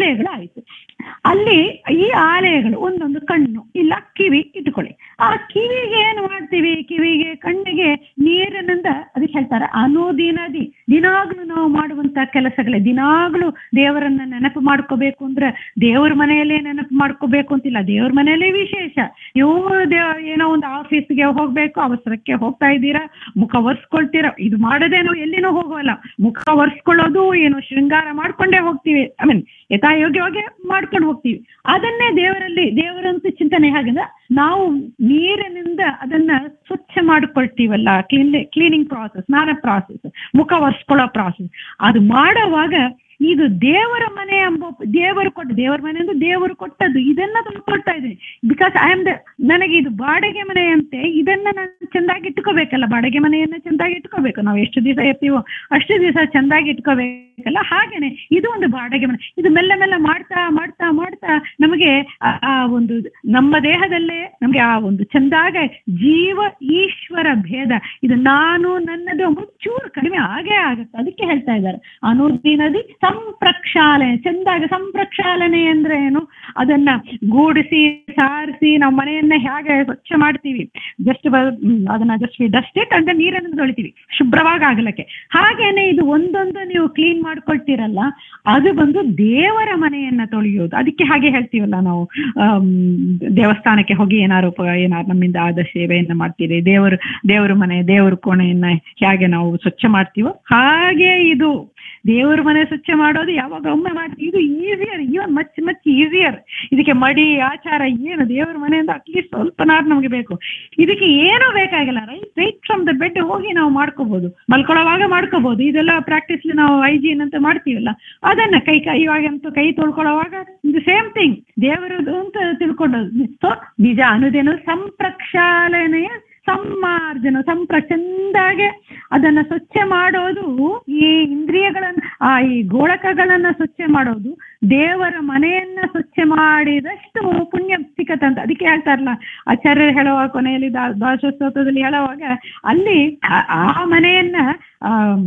ಆಲಯಗಳು ಆಯ್ತು ಅಲ್ಲಿ ಈ ಆಲಯಗಳು ಒಂದೊಂದು ಕಣ್ಣು ಇಲ್ಲ ಕಿವಿ ಇಟ್ಕೊಳ್ಳಿ ಆ ಕಿವಿಗೆ ಏನು ಮಾಡ್ತೀವಿ ಕಿವಿಗೆ ಕಣ್ಣಿಗೆ ನೀರಿನಿಂದ ಅದಕ್ಕೆ ಹೇಳ್ತಾರೆ ಅನುದಿನದಿ ದಿನಾಗ್ಲೂ ನಾವು ಮಾಡುವಂತ ಕೆಲಸಗಳೇ ದಿನಾಗ್ಲೂ ದೇವರನ್ನ ನೆನಪು ಮಾಡ್ಕೋಬೇಕು ಅಂದ್ರೆ ದೇವ್ರ ಮನೆಯಲ್ಲೇ ನೆನಪು ಮಾಡ್ಕೋಬೇಕು ಅಂತಿಲ್ಲ ದೇವ್ರ ಮನೆಯಲ್ಲೇ ವಿಶೇಷ ನೀವು ದೇ- ಏನೋ ಒಂದು ಆಫೀಸ್ಗೆ ಹೋಗ್ಬೇಕು ಅವಸರಕ್ಕೆ ಹೋಗ್ತಾ ಇದ್ದೀರಾ ಮುಖ ಒರೆಸ್ಕೊಳ್ತೀರಾ ಇದು ಮಾಡದೆ ನಾವು ಎಲ್ಲಿನೂ ಹೋಗೋಲ್ಲ ಮುಖ ಒರೆಸ್ಕೊಳ್ಳೋದು ಏನು ಶೃಂಗಾರ ಮಾಡ್ಕೊಂಡೇ ಹೋಗ್ತೀವಿ ಐ ಮೀನ್ ಯಥಾಯೋಗ್ಯವಾಗಿ ಮಾಡ್ಕೊಂಡು ಹೋಗ್ತೀವಿ ಅದನ್ನೇ ದೇವರಲ್ಲಿ ದೇವರಂತ ಚಿಂತನೆ ಹಾಗಂದ್ರೆ ನಾವು ನೀರಿನಿಂದ ಅದನ್ನ ಸ್ವಚ್ಛ ಮಾಡ್ಕೊಳ್ತೀವಲ್ಲ ಕ್ಲೀನ್ ಕ್ಲೀನಿಂಗ್ ಪ್ರಾಸೆಸ್ ಸ್ನಾನ ಪ್ರಾಸೆಸ್ ಮುಖ ಒರೆಸ್ಕೊಳ್ಳೋ ಪ್ರಾಸೆಸ್ ಅದು ಮಾಡುವಾಗ ಇದು ದೇವರ ಮನೆ ಎಂಬ ದೇವರು ಕೊಟ್ಟ ದೇವರ ಮನೆ ಅಂದ್ರೆ ದೇವರು ಕೊಟ್ಟದ್ದು ಇದನ್ನ ತಂದ್ಕೊಳ್ತಾ ಇದ್ದೀನಿ ಬಿಕಾಸ್ ಐ ಆಮ್ ದ ನನಗೆ ಇದು ಬಾಡಿಗೆ ಮನೆ ಅಂತೆ ಇದನ್ನ ನಾನು ಚೆಂದಾಗಿ ಇಟ್ಕೋಬೇಕಲ್ಲ ಬಾಡಿಗೆ ಮನೆಯನ್ನ ಚೆಂದಾಗಿ ಇಟ್ಕೋಬೇಕು ನಾವು ಎಷ್ಟು ದಿವಸ ಇರ್ತೀವೋ ಅಷ್ಟು ದಿವಸ ಚೆಂದಾಗಿ ಇಟ್ಕೋಬೇಕಲ್ಲ ಹಾಗೇನೆ ಇದು ಒಂದು ಬಾಡಿಗೆ ಮನೆ ಇದು ಮೆಲ್ಲ ಮೆಲ್ಲ ಮಾಡ್ತಾ ಮಾಡ್ತಾ ಮಾಡ್ತಾ ನಮಗೆ ಆ- ಆ ಒಂದು ನಮ್ಮ ದೇಹದಲ್ಲೇ ನಮಗೆ ಆ ಒಂದು ಚಂದಾಗ ಜೀವ ಈಶ್ವರ ಭೇದ ಇದು ನಾನು ನನ್ನದು ಎಂಬುದು ಚೂರು ಕಡಿಮೆ ಆಗೇ ಆಗುತ್ತೆ ಅದಕ್ಕೆ ಹೇಳ್ತಾ ಇದ್ದಾರೆ ಅನುದಿನದಿ ಸಂಪ್ರಕ್ಷಾಲನೆ ಚಂದಾಗ ಸಂಪ್ರಕ್ಷಾಲನೆ ಅಂದ್ರೆ ಏನು ಅದನ್ನ ಗೂಡಿಸಿ ಸಾರಿಸಿ ನಾವು ಮನೆಯನ್ನ ಹೇಗೆ ಸ್ವಚ್ಛ ಮಾಡ್ತೀವಿ ಜಸ್ಟ್ ಅದನ್ನ ಜಸ್ಟ್ ಡಸ್ಟ್ ಇಟ್ ಅಂತ ನೀರನ್ನು ತೊಳಿತೀವಿ ಶುಭ್ರವಾಗಿ ಆಗಲಕ್ಕೆ ಹಾಗೇನೆ ಇದು ಒಂದೊಂದು ನೀವು ಕ್ಲೀನ್ ಮಾಡ್ಕೊಳ್ತೀರಲ್ಲ ಅದು ಬಂದು ದೇವರ ಮನೆಯನ್ನ ತೊಳೆಯೋದು ಅದಕ್ಕೆ ಹಾಗೆ ಹೇಳ್ತೀವಲ್ಲ ನಾವು ಆಮ್, ದೇವಸ್ಥಾನಕ್ಕೆ ಹೋಗಿ ಏನಾರು ಪ- ಏನಾರು ನಮ್ಮಿಂದ ಆದ ಸೇವೆಯನ್ನ ಮಾಡ್ತೀರಿ ದೇವರು ದೇವರ ಮನೆ ದೇವರ ಕೋಣೆಯನ್ನ ಹೇಗೆ ನಾವು ಸ್ವಚ್ಛ ಮಾಡ್ತೀವೋ ಹಾಗೆ ಇದು ದೇವರ ಮನೆ ಸ್ವಚ್ಛ ಮಾಡೋದು ಯಾವಾಗ ಒಮ್ಮೆ ಮಾಡ್ತೀವಿ ಇದು easier even much much easier ಇದಕ್ಕೆ ಮಡಿ ಆಚಾರ ಏನು ದೇವರ ಮನೆಯಿಂದ ಅಟ್ಲೀಸ್ಟ್ ಸ್ವಲ್ಪನಾರು ನಮಗೆ ಬೇಕು ಇದಕ್ಕೆ ಏನೂ ಬೇಕಾಗಿಲ್ಲ right right from the bed ಹೋಗಿ ನಾವು ಮಾಡ್ಕೋಬಹುದು ಮಲ್ಕೊಳ್ಳೋವಾಗ ಮಾಡ್ಕೋಬಹುದು ಇದೆಲ್ಲ ಪ್ರಾಕ್ಟೀಸ್ ನಾವು ಹೈಜೀನ್ ಅಂತ ಮಾಡ್ತೀವಲ್ಲ ಅದನ್ನ ಕೈ ಕೈ ಇವಾಗಂತೂ ಕೈ ತೊಳ್ಕೊಳ್ಳೋವಾಗ ಇದು ಸೇಮ್ ಥಿಂಗ್ ದೇವರದು ಅಂತ ತಿಳ್ಕೊಂಡದ್ದು ಸೊ ನಿಜ ಅನ್ನೋದೇನು ಸಂಪ್ರಕ್ಷಾಲನೆಯ ಸಂಮಾರ್ಜನ ಸಂಪ್ರ ಚಂದಾಗೆ ಅದನ್ನ ಸ್ವಚ್ಛ ಮಾಡೋದು ಈ ಇಂದ್ರಿಯಗಳನ್ನ ಆ ಈ ಗೋಳಕಗಳನ್ನ ಸ್ವಚ್ಛ ಮಾಡೋದು ದೇವರ ಮನೆಯನ್ನ ಸ್ವಚ್ಛ ಮಾಡಿದಷ್ಟು ಪುಣ್ಯ ಸಿಕ್ಕತ್ತಂತ ಅದಕ್ಕೆ ಹೇಳ್ತಾರಲ್ಲ ಆಚಾರ್ಯರು ಹೇಳುವ ಕೊನೆಯಲ್ಲಿ ದಾ- ದಾಸೋತ್ಸವದಲ್ಲಿ ಹೇಳುವಾಗ ಅಲ್ಲಿ ಆ- ಆ ಮನೆಯನ್ನ ಆಮ್,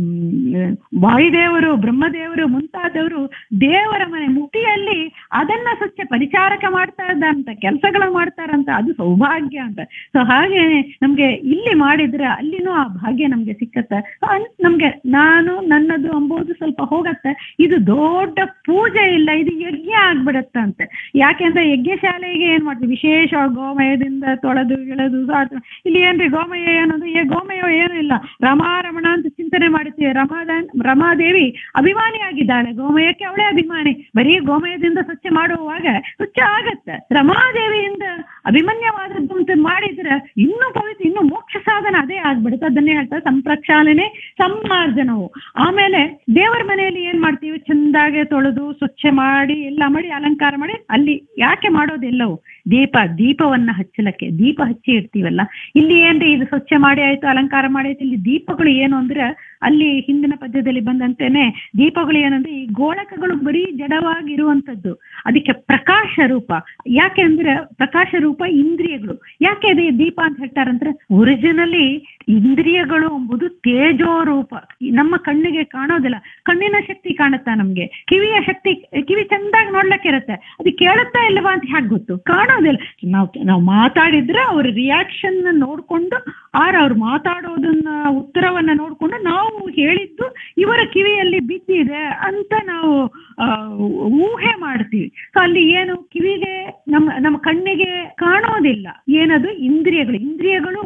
ವಾಯುದೇವರು ಬ್ರಹ್ಮದೇವರು ಮುಂತಾದವರು ದೇವರ ಮನೆ ಮುಟ್ಟಿಯಲ್ಲಿ ಅದನ್ನ ಸ್ವಚ್ಛ ಪರಿಚಾರಕ ಮಾಡ್ತಾ ಇದ್ದಂತ ಕೆಲಸಗಳು ಮಾಡ್ತಾರಂತ ಅದು ಸೌಭಾಗ್ಯ ಅಂತ ಸೊ ಹಾಗೆ ನಮ್ಗೆ ಇಲ್ಲಿ ಮಾಡಿದ್ರೆ ಅಲ್ಲಿನೂ ಆ ಭಾಗ್ಯ ನಮ್ಗೆ ಸಿಕ್ಕತ್ತೆ So, ಅನ್- ನಮ್ಗೆ ನಾನು ನನ್ನದು ಅಂಬೋದು ಸ್ವಲ್ಪ ಹೋಗತ್ತೆ ಇದು ದೊಡ್ಡ ಪೂಜೆ ಇಲ್ಲ ಇದು ಯಜ್ಞ ಆಗ್ಬಿಡತ್ತೆ ಅಂತೆ ಯಾಕೆಂದ್ರೆ ಯಜ್ಞಶಾಲೆಗೆ ಏನ್ ಮಾಡ್ತೀವಿ ವಿಶೇಷವಾಗಿ ಗೋಮಯದಿಂದ ತೊಳೆದು ಗಿಳೆದು ಸಾರ್ದು ಇಲ್ಲಿ ಏನ್ರಿ ಗೋಮಯ ಏನದು ಏ ಗೋಮಯ ಏನೂ ಇಲ್ಲ ರಮಾರಮಣ ಅಂತ ಚಿಂತನೆ ಮಾಡುತ್ತೀವಿ ರಮಾದಾನ್ ರಮಾದೇವಿ ಅಭಿಮಾನಿಯಾಗಿದ್ದಾಳೆ ಗೋಮಯಕ್ಕೆ ಅವಳೇ ಅಭಿಮಾನಿ ಬರೀ ಗೋಮಯದಿಂದ ಸ್ವಚ್ಛ ಮಾಡುವಾಗ ಸ್ವಚ್ಛ ಆಗತ್ತೆ ರಮಾದೇವಿಯಿಂದ ಅಭಿಮನ್ಯವಾದದ್ದು ಅಂತ ಮಾಡಿದ್ರೆ ಇನ್ನೂ ಪವಿತ್ರ ಇನ್ನೂ ಮೋಕ್ಷ ಸಾಧನ ಅದೇ ಆಗ್ಬಿಡುತ್ತೆ ಅದನ್ನೇ ಹೇಳ್ತಾರೆ ಸಂಪ್ರಕ್ಷಾಲನೆ ಸಂಮಾರ್ಜನವು ಆಮೇಲೆ ದೇವರ ಮನೆಯಲ್ಲಿ ಏನ್ ಮಾಡ್ತೀವಿ ಚಂದಾಗೆ ತೊಳೆದು ಸ್ವಚ್ಛ ಮಾಡಿ ಎಲ್ಲ ಮಾಡಿ ಅಲಂಕಾರ ಮಾಡಿ ಅಲ್ಲಿ ಯಾಕೆ ಮಾಡೋದೆಲ್ಲವು ದೀಪ ದೀಪವನ್ನ ಹಚ್ಚಲಕ್ಕೆ ದೀಪ ಹಚ್ಚಿ ಇಡ್ತೀವಲ್ಲ ಇಲ್ಲಿ ಏನ್ರಿ ಇದು ಸ್ವಚ್ಛ ಮಾಡಿ ಆಯ್ತು ಅಲಂಕಾರ ಮಾಡಿ ಆಯ್ತು ಇಲ್ಲಿ ದೀಪಗಳು ಏನು ಅಂದ್ರೆ ಅಲ್ಲಿ ಹಿಂದಿನ ಪದ್ಯದಲ್ಲಿ ಬಂದಂತೆನೆ ದೀಪಗಳು ಏನಂದ್ರೆ ಈ ಗೋಳಕಗಳು ಬರೀ ಜಡವಾಗಿರುವಂತದ್ದು ಅದಕ್ಕೆ ಪ್ರಕಾಶ ರೂಪ ಯಾಕೆ ಅಂದ್ರೆ ಪ್ರಕಾಶ ರೂಪ ಇಂದ್ರಿಯಗಳು ಯಾಕೆ ಅದೇ ದೀಪ ಅಂತ ಹೇಳ್ತಾರಂದ್ರೆ ಒರಿಜಿನಲಿ ಇಂದ್ರಿಯಗಳು ಎಂಬುದು ತೇಜೋ ರೂಪ ಈ ನಮ್ಮ ಕಣ್ಣಿಗೆ ಕಾಣೋದಿಲ್ಲ ಕಣ್ಣಿನ ಶಕ್ತಿ ಕಾಣುತ್ತಾ ನಮ್ಗೆ ಕಿವಿಯ ಶಕ್ತಿ ಕಿವಿ ಚಂದಾಗಿ ನೋಡ್ಲಿಕ್ಕೆ ಇರುತ್ತೆ ಅದು ಕೇಳುತ್ತಾ ಇಲ್ಲವಾ ಅಂತ ಹೇಗೆ ಗೊತ್ತು ಕಾಣೋದಿಲ್ಲ ನಾವು ನಾವು ಮಾತಾಡಿದ್ರೆ ಅವ್ರ ರಿಯಾಕ್ಷನ್ ನೋಡ್ಕೊಂಡು ಆರ್ ಅವ್ರು ಮಾತಾಡೋದನ್ನ ಉತ್ತರವನ್ನ ನೋಡ್ಕೊಂಡು ನಾವು ಹೇಳಿದ್ದು ಇವರ ಕಿವಿಯಲ್ಲಿ ಬಿದ್ದಿದೆ ಅಂತ ನಾವು ಆ, ಊಹೆ ಮಾಡ್ತೀವಿ ಸೊ ಅಲ್ಲಿ ಏನು ಕಿವಿಗೆ ನಮ್ಮ ನಮ್ಮ ಕಣ್ಣಿಗೆ ಕಾಣೋದಿಲ್ಲ ಏನದು ಇಂದ್ರಿಯಗಳು ಇಂದ್ರಿಯಗಳು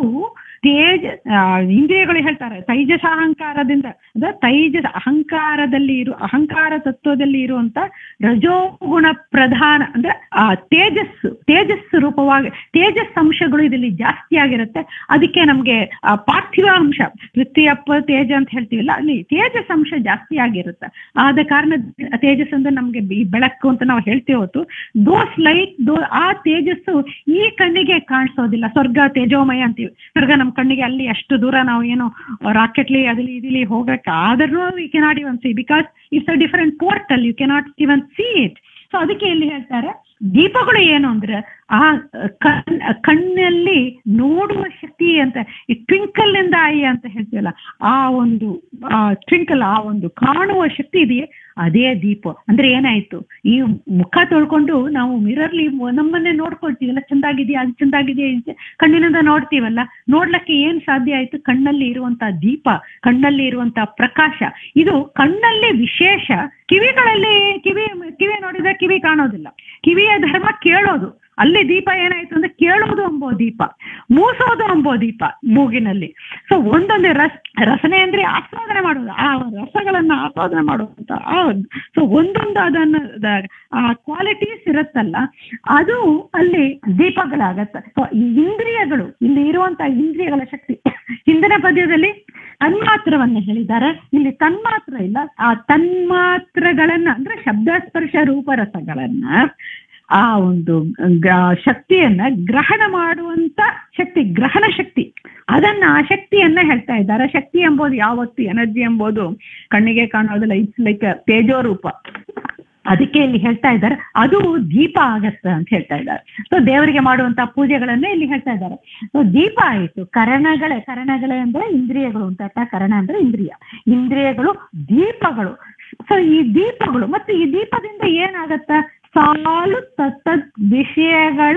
ತೇಜ ಆ, ಇಂದ್ರಿಯಗಳು ಹೇಳ್ತಾರೆ ತೈಜಸ ಅಹಂಕಾರದಿಂದ ಅದ ತೈಜಸ ಅಹಂಕಾರದಲ್ಲಿ ಇರು ಅಹಂಕಾರ ತತ್ವದಲ್ಲಿ ಇರುವಂತ ರಜೋಗುಣ ಪ್ರಧಾನ ಅಂದ್ರೆ ಆ ತೇಜಸ್ಸು ತೇಜಸ್ಸು ರೂಪವಾಗಿ ತೇಜಸ್ ಅಂಶಗಳು ಇದರಲ್ಲಿ ಜಾಸ್ತಿ ಆಗಿರುತ್ತೆ ಅದಕ್ಕೆ ನಮ್ಗೆ ಆ ಪಾರ್ಥಿವ ಅಂಶ ತೃತೀಯಪ್ಪ ತೇಜ ಅಂತ ಹೇಳ್ತೀವಲ್ಲ ಅಲ್ಲಿ ತೇಜಸ್ ಅಂಶ ಜಾಸ್ತಿ ಆಗಿರುತ್ತೆ ಆದ ಕಾರಣ ತೇಜಸ್ ಅಂದ್ರೆ ನಮ್ಗೆ ಈ ಬೆಳಕು ಅಂತ ನಾವು ಹೇಳ್ತೀವಿ ಹೊತ್ತು ದೋಸ್ ಲೈಟ್ ದೋ ಆ ತೇಜಸ್ಸು ಈ ಕಣ್ಣಿಗೆ ಕಾಣಿಸೋದಿಲ್ಲ ಸ್ವರ್ಗ ತೇಜೋಮಯ ಅಂತೀವಿ ಸ್ವರ್ಗ ನಮ್ಮ ಕಣ್ಣಿಗೆ ಅಲ್ಲಿ ಅಷ್ಟು ದೂರ ನಾವು ಏನು ರಾಕೆಟ್ಲಿ ಅದಲ್ಲಿ ಇದಿಲಿ ಹೋಗಕ್ಕೆ ಆದ್ರೂ we cannot even see because it's a different portal you cannot even see it so ಅದಕ್ಕೆ ಇಲ್ಲಿ ಹೇಳ್ತಾರೆ ದೀಪಗಳು ಏನು ಅಂದ್ರೆ ಆ ಕಣ್ ಕಣ್ಣಲ್ಲಿ ನೋಡುವ ಶಕ್ತಿ ಅಂತ ಈ ಟ್ವಿಂಕಲ್ ಇಂದ ಐ ಅಂತ ಹೇಳ್ತೀವಲ್ಲ ಆ ಒಂದು ಟ್ವಿಂಕಲ್ ಆ ಒಂದು ಕಾಣುವ ಶಕ್ತಿ ಇದೆಯೇ ಅದೇ ದೀಪ ಅಂದ್ರೆ ಏನಾಯ್ತು ಈ ಮುಖ ತೊಳ್ಕೊಂಡು ನಾವು ಮಿರರ್ಲಿ ನಮ್ಮನ್ನೇ ನೋಡ್ಕೊಳ್ತೀವಲ್ಲ ಚಂದಾಗಿದೆಯಾ ಅದು ಚಂದಾಗಿದೆಯಾ ಇದು ಚ- ಕಣ್ಣಿನಿಂದ ನೋಡ್ತೀವಲ್ಲ ನೋಡ್ಲಿಕ್ಕೆ ಏನ್ ಸಾಧ್ಯ ಆಯ್ತು ಕಣ್ಣಲ್ಲಿ ಇರುವಂತ ದೀಪ ಕಣ್ಣಲ್ಲಿ ಇರುವಂತ ಪ್ರಕಾಶ ಇದು ಕಣ್ಣಲ್ಲಿ ವಿಶೇಷ ಕಿವಿಗಳಲ್ಲಿ ಕಿವಿ ಕಿವಿ ನೋಡಿದ್ರೆ ಕಿವಿ ಕಾಣೋದಿಲ್ಲ ಕಿವಿಯ ಧರ್ಮ ಕೇಳೋದು ಅಲ್ಲಿ ದೀಪ ಏನಾಯ್ತು ಅಂದ್ರೆ ಕೇಳೋದು ಎಂಬೋ ದೀಪ ಮೂಸೋದು ಎಂಬೋ ದೀಪ ಮೂಗಿನಲ್ಲಿ ಸೊ ಒಂದೊಂದೇ ರಸ ರಸನೆ ಅಂದ್ರೆ ಆಸ್ವಾದನೆ ಮಾಡೋದು ಆ ರಸಗಳನ್ನ ಆಸ್ವಾದನೆ ಮಾಡುವಂತ ಸೊ ಒಂದೊಂದು ಅದನ್ನ ದ- ಆ ಕ್ವಾಲಿಟೀಸ್ ಇರುತ್ತಲ್ಲ ಅದು ಅಲ್ಲಿ ದೀಪಗಳಾಗತ್ತೆ ಸೊ ಈ ಇಂದ್ರಿಯಗಳು ಇಲ್ಲಿ ಇರುವಂತ ಇಂದ್ರಿಯಗಳ ಶಕ್ತಿ ಹಿಂದಿನ ಪದ್ಯದಲ್ಲಿ ತನ್ಮಾತ್ರವನ್ನ ಹೇಳಿದ್ದಾರೆ ಇಲ್ಲಿ ತನ್ಮಾತ್ರ ಇಲ್ಲ ಆ ತನ್ಮಾತ್ರಗಳನ್ನ ಅಂದ್ರೆ ಶಬ್ದ ಸ್ಪರ್ಶ ರೂಪರಸಗಳನ್ನ ಆ ಒಂದು ಗ- ಶಕ್ತಿಯನ್ನ ಗ್ರಹಣ ಮಾಡುವಂತ ಶಕ್ತಿ ಗ್ರಹಣ ಶಕ್ತಿ ಅದನ್ನ ಆ ಶಕ್ತಿಯನ್ನ ಹೇಳ್ತಾ ಇದ್ದಾರೆ ಶಕ್ತಿ ಎಂಬುದು ಯಾವತ್ತು ಎನರ್ಜಿ ಎಂಬುದು ಕಣ್ಣಿಗೆ ಕಾಣೋದಿಲ್ಲ ಇಟ್ಸ್ ಲೈಕ್ ತೇಜೋ ರೂಪ ಅದಕ್ಕೆ ಇಲ್ಲಿ ಹೇಳ್ತಾ ಇದ್ದಾರೆ ಅದು ದೀಪ ಆಗತ್ತೆ ಅಂತ ಹೇಳ್ತಾ ಇದ್ದಾರೆ ಸೊ ದೇವರಿಗೆ ಮಾಡುವಂತ ಪೂಜೆಗಳನ್ನೇ ಇಲ್ಲಿ ಹೇಳ್ತಾ ಇದ್ದಾರೆ ಸೊ ದೀಪ ಆಯಿತು ಕರಣಗಳೇ ಕರಣಗಳೇ ಅಂದ್ರೆ ಇಂದ್ರಿಯಗಳು ಅಂತ ಅರ್ಥ ಕರಣ ಅಂದ್ರೆ ಇಂದ್ರಿಯ ಇಂದ್ರಿಯಗಳು ದೀಪಗಳು ಸೊ ಈ ದೀಪಗಳು ಮತ್ತು ಈ ದೀಪದಿಂದ ಏನಾಗತ್ತ ಸಾಲು ತತ್ತದ್ ವಿಷಯಗಳ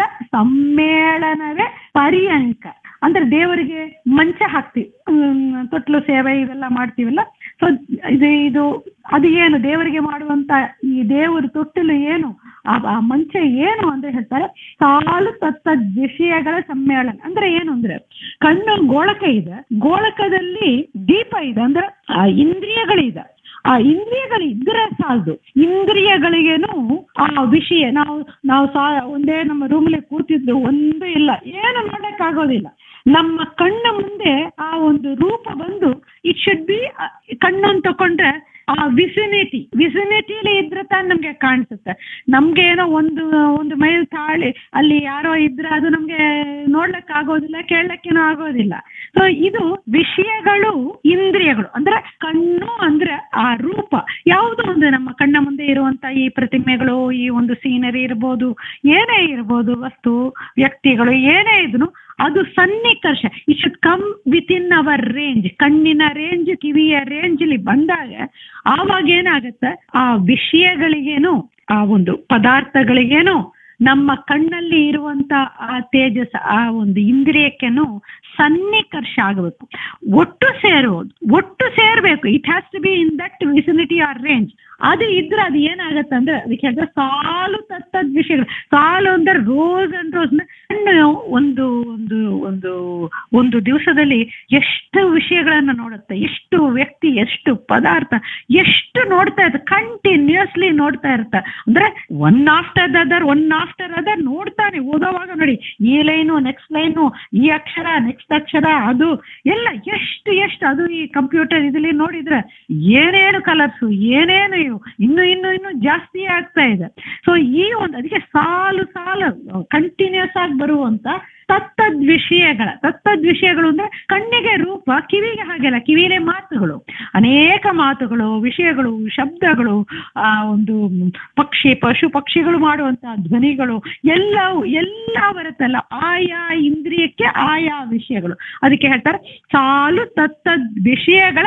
ಸಮ್ಮೇಳನವೇ ಪರ್ಯಂಕ ಅಂದ್ರೆ ದೇವರಿಗೆ ಮಂಚ ಹಾಕ್ತಿವಿ ಹ್ಮ್, ತೊಟ್ಲು ಸೇವೆ ಇವೆಲ್ಲ ಮಾಡ್ತೀವಲ್ಲ ಸೊ ಇದು ಇದು ಅದು ಏನು ದೇವರಿಗೆ ಮಾಡುವಂತ ಈ ದೇವರ ತೊಟ್ಟಿಲು ಏನು ಆ ಆ ಮಂಚ ಏನು ಅಂದ್ರೆ ಹೇಳ್ತಾರೆ ಸಾಲು ತತ್ತದ್ ವಿಷಯಗಳ ಸಮ್ಮೇಳನ ಅಂದ್ರೆ ಏನು ಅಂದ್ರೆ ಕಣ್ಣು ಗೋಳಕ ಇದೆ ಗೋಳಕದಲ್ಲಿ ದೀಪ ಇದೆ ಅಂದ್ರೆ ಆ ಇಂದ್ರಿಯಗಳಿದೆ ಆ ಇಂದ್ರಿಯಗಳು ಇದ್ರೆ ಸಾಲದು ಇಂದ್ರಿಯಗಳಿಗೇನು ಆ ವಿಷಯ ನಾವು ನಾವು ಸಾ ಒಂದೇ ನಮ್ಮ ರೂಮಲ್ಲಿ ಕೂತಿದ್ದು ಒಂದು ಇಲ್ಲ ಏನು ನೋಡಕ್ಕಾಗೋದಿಲ್ಲ ನಮ್ಮ ಕಣ್ಣ ಮುಂದೆ ಆ ಒಂದು ರೂಪ ಬಂದು ಇಟ್ ಶುಡ್ ಬಿ ಕಣ್ಣನ್ನು ತಕೊಂಡ್ರೆ ಆ ವಿಸಿನಿಟಿ ವಿಸಿನಿಟಿಲಿ ಇದ್ರೆ ತಾನು ನಮ್ಗೆ ಕಾಣಿಸುತ್ತೆ ನಮ್ಗೆ ಏನೋ ಒಂದು ಒಂದು ಮೈಲ್ ತಾಳಿ ಅಲ್ಲಿ ಯಾರೋ ಇದ್ರೆ ಅದು ನಮ್ಗೆ ನೋಡ್ಲಕ್ ಆಗೋದಿಲ್ಲ ಕೇಳಕ್ಕೇನೋ ಆಗೋದಿಲ್ಲ ಸೊ ಇದು ವಿಷಯಗಳು ಇಂದ್ರಿಯಗಳು ಅಂದ್ರೆ ಕಣ್ಣು ಅಂದ್ರೆ ಆ ರೂಪ ಯಾವುದೋ ಒಂದು ನಮ್ಮ ಕಣ್ಣ ಮುಂದೆ ಇರುವಂತ ಈ ಪ್ರತಿಮೆಗಳು ಈ ಒಂದು ಸೀನರಿ ಇರ್ಬೋದು ಏನೇ ಇರ್ಬೋದು ವಸ್ತು ವ್ಯಕ್ತಿಗಳು ಏನೇ ಇದ್ರು ಅದು ಸನ್ನಿಕರ್ಷ it should come within our range ಕಣ್ಣಿನ ರೇಂಜ್ ಕಿವಿಯ ರೇಂಜ್ ಬಂದಾಗ ಆವಾಗ ಏನಾಗತ್ತೆ ಆ ವಿಷಯಗಳಿಗೇನು ಆ ಒಂದು ಪದಾರ್ಥಗಳಿಗೇನು ನಮ್ಮ ಕಣ್ಣಲ್ಲಿ ಇರುವಂತ ಆ ತೇಜಸ್ ಆ ಒಂದು ಇಂದ್ರಿಯಕ್ಕೇನು ಸನ್ನಿಕರ್ಷ ಆಗಬೇಕು ಒಟ್ಟು ಸೇರುವುದು ಒಟ್ಟು ಸೇರ್ಬೇಕು it has to be in that vicinity or range ಅದು ಇದ್ರೆ ಅದು ಏನಾಗತ್ತೆ ಅಂದ್ರೆ ಅದಕ್ಕೆ ಹೇಳಿದ್ರೆ ಸಾಲು ತತ್ತದ್ ವಿಷಯಗಳು ಸಾಲು ಅಂದ್ರೆ ರೋಸ್ ಅಂಡ್ ರೋಸ್ ಕಣ್ಣು ಒಂದು ಒಂದು ಒಂದು ಒಂದು ದಿವಸದಲ್ಲಿ ಎಷ್ಟು ವಿಷಯಗಳನ್ನ ನೋಡುತ್ತೆ ಎಷ್ಟು ವ್ಯಕ್ತಿ ಎಷ್ಟು ಪದಾರ್ಥ ಎಷ್ಟು ನೋಡ್ತಾ ಇರುತ್ತೆ ಕಂಟಿನ್ಯೂಸ್ಲಿ ನೋಡ್ತಾ ಇರುತ್ತೆ ಅಂದ್ರೆ one after other one after other ನೋಡ್ತಾನೆ ಓದೋವಾಗ ನೋಡಿ ಈ ಲೈನು ನೆಕ್ಸ್ಟ್ ಲೈನು ಈ ಅಕ್ಷರ ನೆಕ್ಸ್ಟ್ ಅಕ್ಷರ ಅದು ಎಲ್ಲ ಎಷ್ಟು ಎಷ್ಟು ಅದು ಈ ಕಂಪ್ಯೂಟರ್ ಇದ್ರಲ್ಲಿ ನೋಡಿದ್ರೆ ಏನೇನು ಕಲರ್ಸು ಏನೇನು ಇವು ಇನ್ನು ಇನ್ನು ಇನ್ನು ಜಾಸ್ತಿ ಆಗ್ತಾ ಇದೆ ಸೊ ಈ ಒಂದು ಅದಕ್ಕೆ ಸಾಲು ಸಾಲು ಕಂಟಿನ್ಯೂಸ್ ಆಗಿ ಬರುವಂತ ತತ್ತದ್ ವಿಷಯಗಳ ತತ್ತದ್ ವಿಷಯಗಳು ಅಂದ್ರೆ ಕಣ್ಣಿಗೆ ರೂಪ ಕಿವಿಗೆ ಹಾಗೆಲ್ಲ ಕಿವಿಲೇ ಮಾತುಗಳು ಅನೇಕ ಮಾತುಗಳು ವಿಷಯಗಳು ಶಬ್ದಗಳು ಆ ಒಂದು ಪಕ್ಷಿ ಪಶು ಪಕ್ಷಿಗಳು ಮಾಡುವಂತ ಧ್ವನಿಗಳು ಎಲ್ಲವೂ ಎಲ್ಲ ಬರುತ್ತಲ್ಲ ಆಯಾ ಇಂದ್ರಿಯಕ್ಕೆ ಆಯಾ ವಿಷಯಗಳು ಅದಕ್ಕೆ ಹೇಳ್ತಾರೆ ಸಾಲು ತತ್ತದ್ ವಿಷಯಗಳ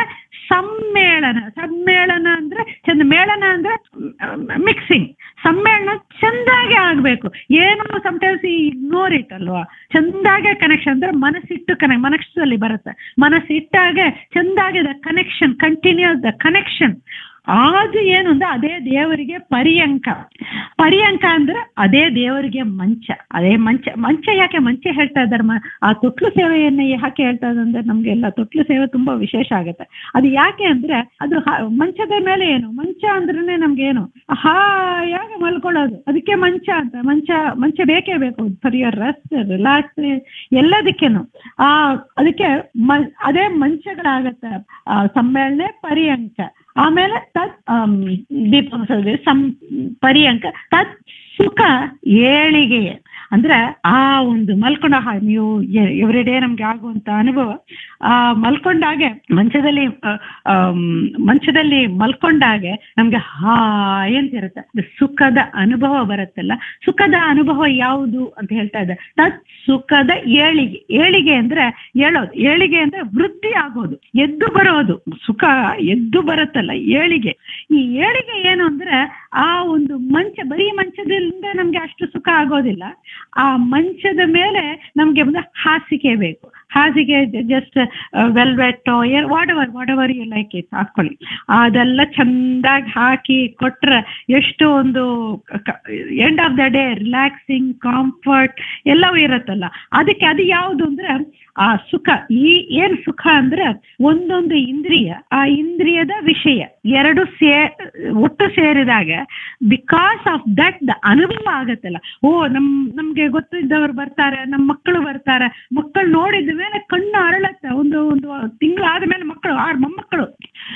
ಸಮ್ಮೇಳನ ಸಮ್ಮೇಳನ ಅಂದ್ರೆ ಚಂದ ಮೇಳನ ಅಂದ್ರೆ ಮಿಕ್ಸಿಂಗ್ ಸಮ್ಮೇಳನ ಚಂದಾಗೆ ಆಗ್ಬೇಕು ಏನೋ ಸಮಟೈಮ್ಸ್ ಇಗ್ನೋರ್ ಇಟ್ ಅಲ್ವಾ ಚಂದಾಗೆ ಕನೆಕ್ಷನ್ ಅಂದ್ರೆ ಮನಸ್ಸಿಟ್ಟು ಕನೆಕ್ಟ್ ಮನಸ್ಸಲ್ಲಿ ಬರುತ್ತೆ ಮನಸ್ಸಿಟ್ಟಾಗೆ ಚಂದಾಗೆ the connection continues the connection ಅದು ಏನು ಅಂದ್ರೆ ಅದೇ ದೇವರಿಗೆ ಪರ್ಯಂಕ ಪರ್ಯಂಕ ಅಂದ್ರೆ ಅದೇ ದೇವರಿಗೆ ಮಂಚ ಅದೇ ಮಂಚ ಮಂಚ ಯಾಕೆ ಮಂಚ ಹೇಳ್ತಾ ಇದ್ದಾರೆ ಮ- ಆ ತೊಟ್ಲು ಸೇವೆಯನ್ನ ಯಾಕೆ ಹೇಳ್ತಾ ಇದ್ದಾರೆ ಅಂದ್ರೆ ನಮ್ಗೆಲ್ಲ ತೊಟ್ಲು ಸೇವೆ ತುಂಬಾ ವಿಶೇಷ ಆಗುತ್ತೆ ಅದು ಯಾಕೆ ಅಂದ್ರೆ ಅದು ಹ- ಮಂಚದ ಮೇಲೆ ಏನು ಮಂಚ ಅಂದ್ರೇನೆ ನಮ್ಗೆ ಏನು ಹಾಯಾಗಿ ಮಲ್ಕೊಳ್ಳೋದು ಅದಕ್ಕೆ ಮಂಚ ಅಂತ ಮಂಚ ಮಂಚ ಬೇಕೇ ಬೇಕು ಫಾರ್ ಯುವರ್ ರೆಸ್ಟ್ ರಿಲ್ಯಾಕ್ಸ್ ಎಲ್ಲದಕ್ಕೇನು ಆ ಅದಕ್ಕೆ ಮ ಅದೇ ಮಂಚಗಳಾಗತ್ತೆ ಆ ಸಮ್ಮೇಳನೆ ಪರ್ಯಂಕ ಆಮೇಲೆ ತತ್ ಆಮ್, ದೀಪ ಸಂ ಪರ್ಯಂಕ ತತ್ ಸುಖ ಏಳಿಗೆ ಅಂದ್ರೆ ಆ ಒಂದು ಮಲ್ಕೊಂಡ ಹಾ- ನೀವು ಎವ್ರಿ ಡೇ ನಮ್ಗೆ ಆಗುವಂತ ಅನುಭವ ಆ ಮಲ್ಕೊಂಡಾಗೆ ಮಂಚದಲ್ಲಿ ಆ, ಆಮ್, ಮಂಚದಲ್ಲಿ ಮಲ್ಕೊಂಡಾಗೆ ನಮ್ಗೆ ಹಾಯ್ ಅಂತ ಇರುತ್ತೆ ಅದು ಸುಖದ ಅನುಭವ ಬರುತ್ತಲ್ಲ ಸುಖದ ಅನುಭವ ಯಾವುದು ಅಂತ ಹೇಳ್ತಾ ಇದ್ದೆ ತತ್ ಸುಖದ ಏಳಿಗೆ ಏಳಿಗೆ ಅಂದ್ರೆ ಏಳೋದು ಏಳಿಗೆ ಅಂದ್ರೆ ವೃದ್ಧಿ ಆಗೋದು ಎದ್ದು ಬರೋದು ಸುಖ ಎದ್ದು ಬರುತ್ತಲ್ಲ ಏಳಿಗೆ ಈ ಏಳಿಗೆ ಏನು ಅಂದ್ರೆ ಆ ಒಂದು ಮಂಚ ಬರೀ ಮಂಚದಿಂದ ನಮ್ಗೆ ಅಷ್ಟು ಸುಖ ಆಗೋದಿಲ್ಲ ಆ ಮಂಚದ ಮೇಲೆ ನಮ್ಗೆ ಒಂದು ಹಾಸಿಗೆ ಬೇಕು ಹಾಸಿಗೆ just velvet whatever whatever you like it ಹಾಕೊಳ್ಳಿ ಅದೆಲ್ಲ ಚಂದಾಗಿ ಹಾಕಿ ಕೊಟ್ರೆ ಎಷ್ಟು ಒಂದು end of the day relaxing comfort ಎಲ್ಲವೂ ಇರುತ್ತಲ್ಲ ಅದಕ್ಕೆ ಅದು ಯಾವುದು ಅಂದ್ರೆ ಆ ಸುಖ ಈ ಏನ್ ಸುಖ ಅಂದ್ರೆ ಒಂದೊಂದು ಇಂದ್ರಿಯ ಆ ಇಂದ್ರಿಯದ ವಿಷಯ ಎರಡು ಸೇ ಒಟ್ಟು ಸೇರಿದಾಗ ಬಿಕಾಸ್ ಆಫ್ ದಟ್ ದ ಅನುಭವ ಆಗತ್ತಲ್ಲ ಓ ನಮ್ ನಮ್ಗೆ ಗೊತ್ತಿದ್ದವರು ಬರ್ತಾರೆ ನಮ್ಮ ಮಕ್ಕಳು ಬರ್ತಾರೆ ಮಕ್ಕಳು ನೋಡಿದ ಮೇಲೆ ಕಣ್ಣು ಅರಳತ್ತೆ ಒಂದು ಒಂದು ತಿಂಗಳಾದ ಮೇಲೆ ಮಕ್ಕಳು ಆರು ಮೊಮ್ಮಕ್ಕಳು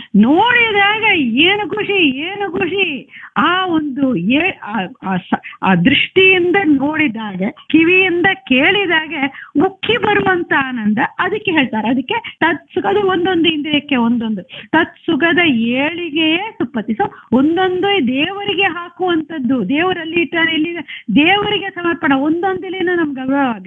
ನೋಡಿದಾಗ ಏನು ಖುಷಿ ಏನು ಖುಷಿ ಆ ಒಂದು ಏ- ಆ- ಆ ಸ- ಆ ದೃಷ್ಟಿಯಿಂದ ನೋಡಿದಾಗ ಕಿವಿಯಿಂದ ಕೇಳಿದಾಗ ಉಕ್ಕಿ ಬರುವಂತ ಆನಂದ ಅದಕ್ಕೆ ಹೇಳ್ತಾರೆ ಅದಕ್ಕೆ ತತ್ ಸುಖದ ಒಂದೊಂದು ಇಂದ್ರಿಯಕ್ಕೆ ಒಂದೊಂದು ತತ್ ಸುಖದ ಏಳಿಗೆಯೇ ಸುಪ್ಪತಿ ಸೊ ಒಂದೊಂದು ದೇವರಿಗೆ ಹಾಕುವಂಥದ್ದು ದೇವರಲ್ಲಿ ಇಟ್ಟಾರೆ ಇಲ್ಲಿ ದೇವರಿಗೆ ಸಮರ್ಪಣೆ ಒಂದೊಂದಿಲೇನು ನಮ್ಗೆ ಅವಾಗ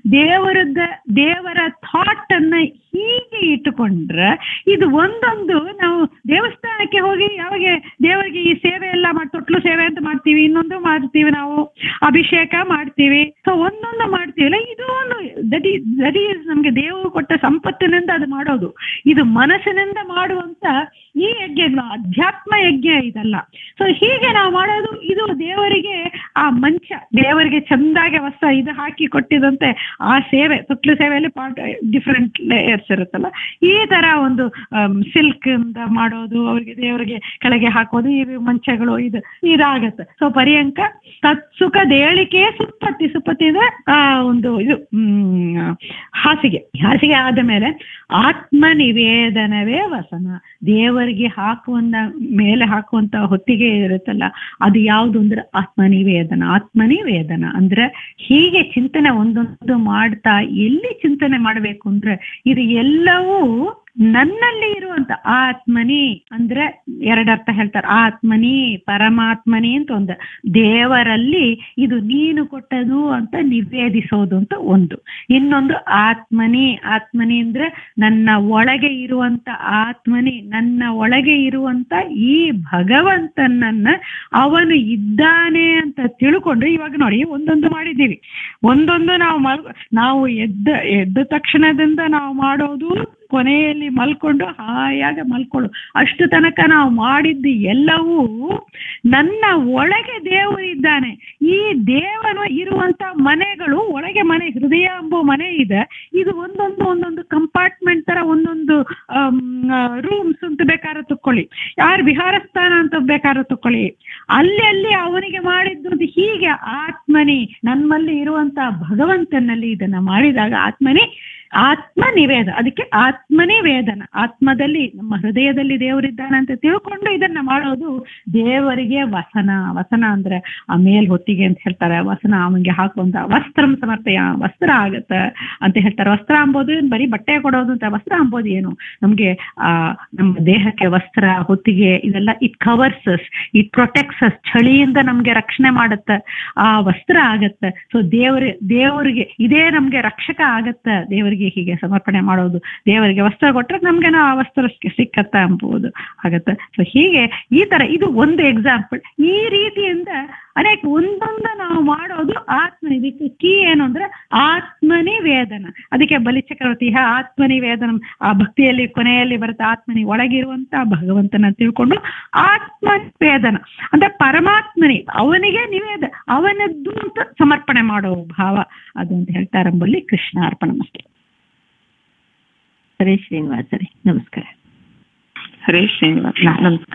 ದೇವರದ ದೇವರ ಥಾಟ್ ಅನ್ನ ಹೀಗೆ ಇಟ್ಟುಕೊಂಡ್ರೆ ಇದು ಒಂದೊಂದು ನಾವು ದೇವಸ್ಥಾನಕ್ಕೆ ಹೋಗಿ ಯಾವಾಗ ದೇವರಿಗೆ ಈ ಸೇವೆ ಎಲ್ಲ ಮಾಡಿ ತೊಟ್ಲು ಸೇವೆ ಅಂತ ಮಾಡ್ತೀವಿ ಇನ್ನೊಂದು ಮಾಡ್ತೀವಿ ನಾವು ಅಭಿಷೇಕ ಮಾಡ್ತೀವಿ ಸೊ ಒಂದೊಂದು ಮಾಡ್ತೀವಲ್ಲ ಇದು ಒಂದು ದಟ್ ಈಸ್ ದಟ್ ಈಸ್ ನಮ್ಗೆ ದೇವರು ಕೊಟ್ಟ ಸಂಪತ್ತಿನಿಂದ ಅದು ಮಾಡೋದು ಇದು ಮನಸ್ಸಿನಿಂದ ಮಾಡುವಂತ ಈ ಯಜ್ಞಗಳು ಅಧ್ಯಾತ್ಮ ಯಜ್ಞ ಇದಲ್ಲ ಸೊ ಹೀಗೆ ನಾವು ಮಾಡೋದು ಇದು ದೇವರಿಗೆ ಆ ಮಂಚ ದೇವರಿಗೆ ಚಂದಾಗೆ ವಸ್ತ್ರ ಇದು ಹಾಕಿ ಕೊಟ್ಟಿದಂತೆ ಆ ಸೇವೆ ತೊಟ್ಲು ಸೇವೆಯಲ್ಲಿ ಪಾರ್ಟ್ ಡಿಫ್ರೆಂಟ್ ಲೇಯರ್ಸ್ ಇರುತ್ತಲ್ಲ ಈ ತರ ಒಂದು ಸಿಲ್ಕ್ ಇಂದ ಮಾಡೋದು ಅವರಿಗೆ ದೇವರಿಗೆ ಕೆಳಗೆ ಹಾಕೋದು ಈ ಮಂಚಗಳು ಇದು ಇದಾಗತ್ತೆ ಸೊ ಪರ್ಯಂಕ ತತ್ಸುಖ ದೇಳಿಕೆ ಸುಪ್ಪತ್ತಿ ಸುಪ್ಪತ್ತಿ ಅಂದ್ರೆ ಆ ಒಂದು ಇದು ಹ್ಮ್, ಹಾಸಿಗೆ ಹಾಸಿಗೆ ಆದ ಮೇಲೆ ಆತ್ಮ ನಿವೇದನವೇ ವಸನ ದೇವರಿಗೆ ಹಾಕುವಂತ ಮೇಲೆ ಹಾಕುವಂತ ಹೊತ್ತಿಗೆ ಇರುತ್ತಲ್ಲ ಅದು ಯಾವುದು ಅಂದ್ರೆ ಆತ್ಮನಿವೇದನ ಆತ್ಮನಿವೇದನ ಅಂದ್ರೆ ಹೀಗೆ ಚಿಂತನೆ ಒಂದೊಂದು ಮಾಡ್ತಾ ಎಲ್ಲಿ ಚಿಂತನೆ ಮಾಡಬೇಕು ಅಂದ್ರೆ ಇದು ಎಲ್ಲವೂ ನನ್ನಲ್ಲಿ ಇರುವಂತ ಆತ್ಮನಿ ಅಂದ್ರೆ ಎರಡರ್ಥ ಹೇಳ್ತಾರೆ ಆತ್ಮನಿ ಪರಮಾತ್ಮನಿ ಅಂತ ಒಂದು ದೇವರಲ್ಲಿ ಇದು ನೀನು ಕೊಟ್ಟದು ಅಂತ ನಿವೇದಿಸೋದು ಅಂತ ಒಂದು ಇನ್ನೊಂದು ಆತ್ಮನಿ ಆತ್ಮನಿ ಅಂದ್ರೆ ನನ್ನ ಒಳಗೆ ಇರುವಂತ ಆತ್ಮನಿ ನನ್ನ ಒಳಗೆ ಇರುವಂತ ಈ ಭಗವಂತನನ್ನ ಅವನು ಇದ್ದಾನೆ ಅಂತ ತಿಳ್ಕೊಂಡು ಇವಾಗ ನೋಡಿ ಒಂದೊಂದು ಮಾಡಿದ್ದೀವಿ ಒಂದೊಂದು ನಾವು ಮಲ್ ನಾವು ಎದ್ದ ಎದ್ದ ತಕ್ಷಣದಿಂದ ನಾವು ಮಾಡೋದು ಕೊನೆಯಲ್ಲಿ ಮಲ್ಕೊಂಡು ಹಾಯಾಗಿ ಮಲ್ಕೊಳ್ಳು ಅಷ್ಟು ತನಕ ನಾವು ಮಾಡಿದ್ದು ಎಲ್ಲವೂ ನನ್ನ ಒಳಗೆ ದೇವರು ಇದ್ದಾನೆ ಈ ದೇವನು ಇರುವಂತ ಮನೆಗಳು ಒಳಗೆ ಮನೆ ಹೃದಯ ಎಂಬ ಮನೆ ಇದೆ ಇದು ಒಂದೊಂದು ಒಂದೊಂದು ಕಂಪಾರ್ಟ್ಮೆಂಟ್ ತರ ಒಂದೊಂದು ರೂಮ್ಸ್ ಅಂತ ಬೇಕಾದ್ರೆ ತಕೊಳ್ಳಿ ಯಾರು ವಿಹಾರ ಸ್ಥಾನ ಅಂತ ಬೇಕಾದ್ರೆ ತಕೊಳ್ಳಿ ಅಲ್ಲಿ ಅಲ್ಲಿ ಅವನಿಗೆ ಮಾಡಿದ್ದು ಅದು ಹೀಗೆ ಆತ್ಮನಿ ನಮ್ಮಲ್ಲಿ ಇರುವಂತ ಭಗವಂತನಲ್ಲಿ ಇದನ್ನ ಮಾಡಿದಾಗ ಆತ್ಮನಿ ಆತ್ಮ ನಿವೇದ ಅದಕ್ಕೆ ಆತ್ಮನೇ ವೇದನ ಆತ್ಮದಲ್ಲಿ ನಮ್ಮ ಹೃದಯದಲ್ಲಿ ದೇವರಿದ್ದಾನೆ ಅಂತ ತಿಳ್ಕೊಂಡು ಇದನ್ನ ಮಾಡೋದು ದೇವರಿಗೆ ವಸನ ವಸನ ಅಂದ್ರೆ ಆ ಮೇಲ್ ಹೊತ್ತಿಗೆ ಅಂತ ಹೇಳ್ತಾರೆ ವಸನ ಅವನಿಗೆ ಹಾಕುವಂತ ವಸ್ತ್ರಂ ಸಮರ್ಪಯ ವಸ್ತ್ರ ಆಗತ್ತೆ ಅಂತ ಹೇಳ್ತಾರೆ ವಸ್ತ್ರ ಅಂಬೋದು ಏನ್ ಬರೀ ಬಟ್ಟೆ ಕೊಡೋದು ಅಂತ ವಸ್ತ್ರ ಅಂಬೋದು ಏನು ನಮ್ಗೆ ಆ ನಮ್ಮ ದೇಹಕ್ಕೆ ವಸ್ತ್ರ ಹೊತ್ತಿಗೆ ಇದೆಲ್ಲ ಇಟ್ ಕವರ್ಸ್ ಇಟ್ ಪ್ರೊಟೆಕ್ಟ್ಸ್ ಚಳಿಯಿಂದ ನಮ್ಗೆ ರಕ್ಷಣೆ ಮಾಡುತ್ತೆ ಆ ವಸ್ತ್ರ ಆಗತ್ತೆ ಸೊ ದೇವರ ದೇವರಿಗೆ ಇದೇ ನಮ್ಗೆ ರಕ್ಷಕ ಆಗತ್ತೆ ದೇವರಿಗೆ ಹೀಗೆ ಸಮರ್ಪಣೆ ಮಾಡೋದು ದೇವರಿಗೆ ವಸ್ತ್ರ ಕೊಟ್ರೆ ನಮ್ಗೆ ನಾವು ಆ ವಸ್ತ್ರ ಸಿಕ್- ಸಿಕ್ಕತ್ತ ಎಂಬುದು ಆಗತ್ತೆ ಸೊ ಹೀಗೆ ಈ ತರ ಇದು ಒಂದು ಎಕ್ಸಾಂಪಲ್ ಈ ರೀತಿಯಿಂದ ಅನೇಕ ಒಂದೊಂದು ನಾವು ಮಾಡೋದು ಆತ್ಮ ಇದಕ್ಕೆ ಕೀ ಏನು ಅಂದ್ರೆ ಆತ್ಮನಿವೇದನ ಅದಕ್ಕೆ ಬಲಿ ಚಕ್ರವರ್ತಿ ಹ ಆತ್ಮನಿವೇದನ ಆ ಭಕ್ತಿಯಲ್ಲಿ ಕೊನೆಯಲ್ಲಿ ಬರುತ್ತೆ ಆತ್ಮನಿ ಒಳಗಿರುವಂತ ಭಗವಂತನ ತಿಳ್ಕೊಂಡು ಆತ್ಮನಿವೇದನ ಅಂದ್ರೆ ಪರಮಾತ್ಮನಿ ಅವನಿಗೆ ನಿವೇದ ಅವನದ್ದು ಅಂತ ಸಮರ್ಪಣೆ ಮಾಡೋ ಭಾವ ಅದು ಅಂತ ಹೇಳ್ತಾರಂಬಲ್ಲಿ ಕೃಷ್ಣ ಅರ್ಪಣ ಮಸ್ತು ಹರೇ ಶ್ರೀನಿವಾಸರೇ ನಮಸ್ಕಾರ ಹರೇ ಶ್ರೀನಿವಾಸ ನಮಸ್ಕಾರ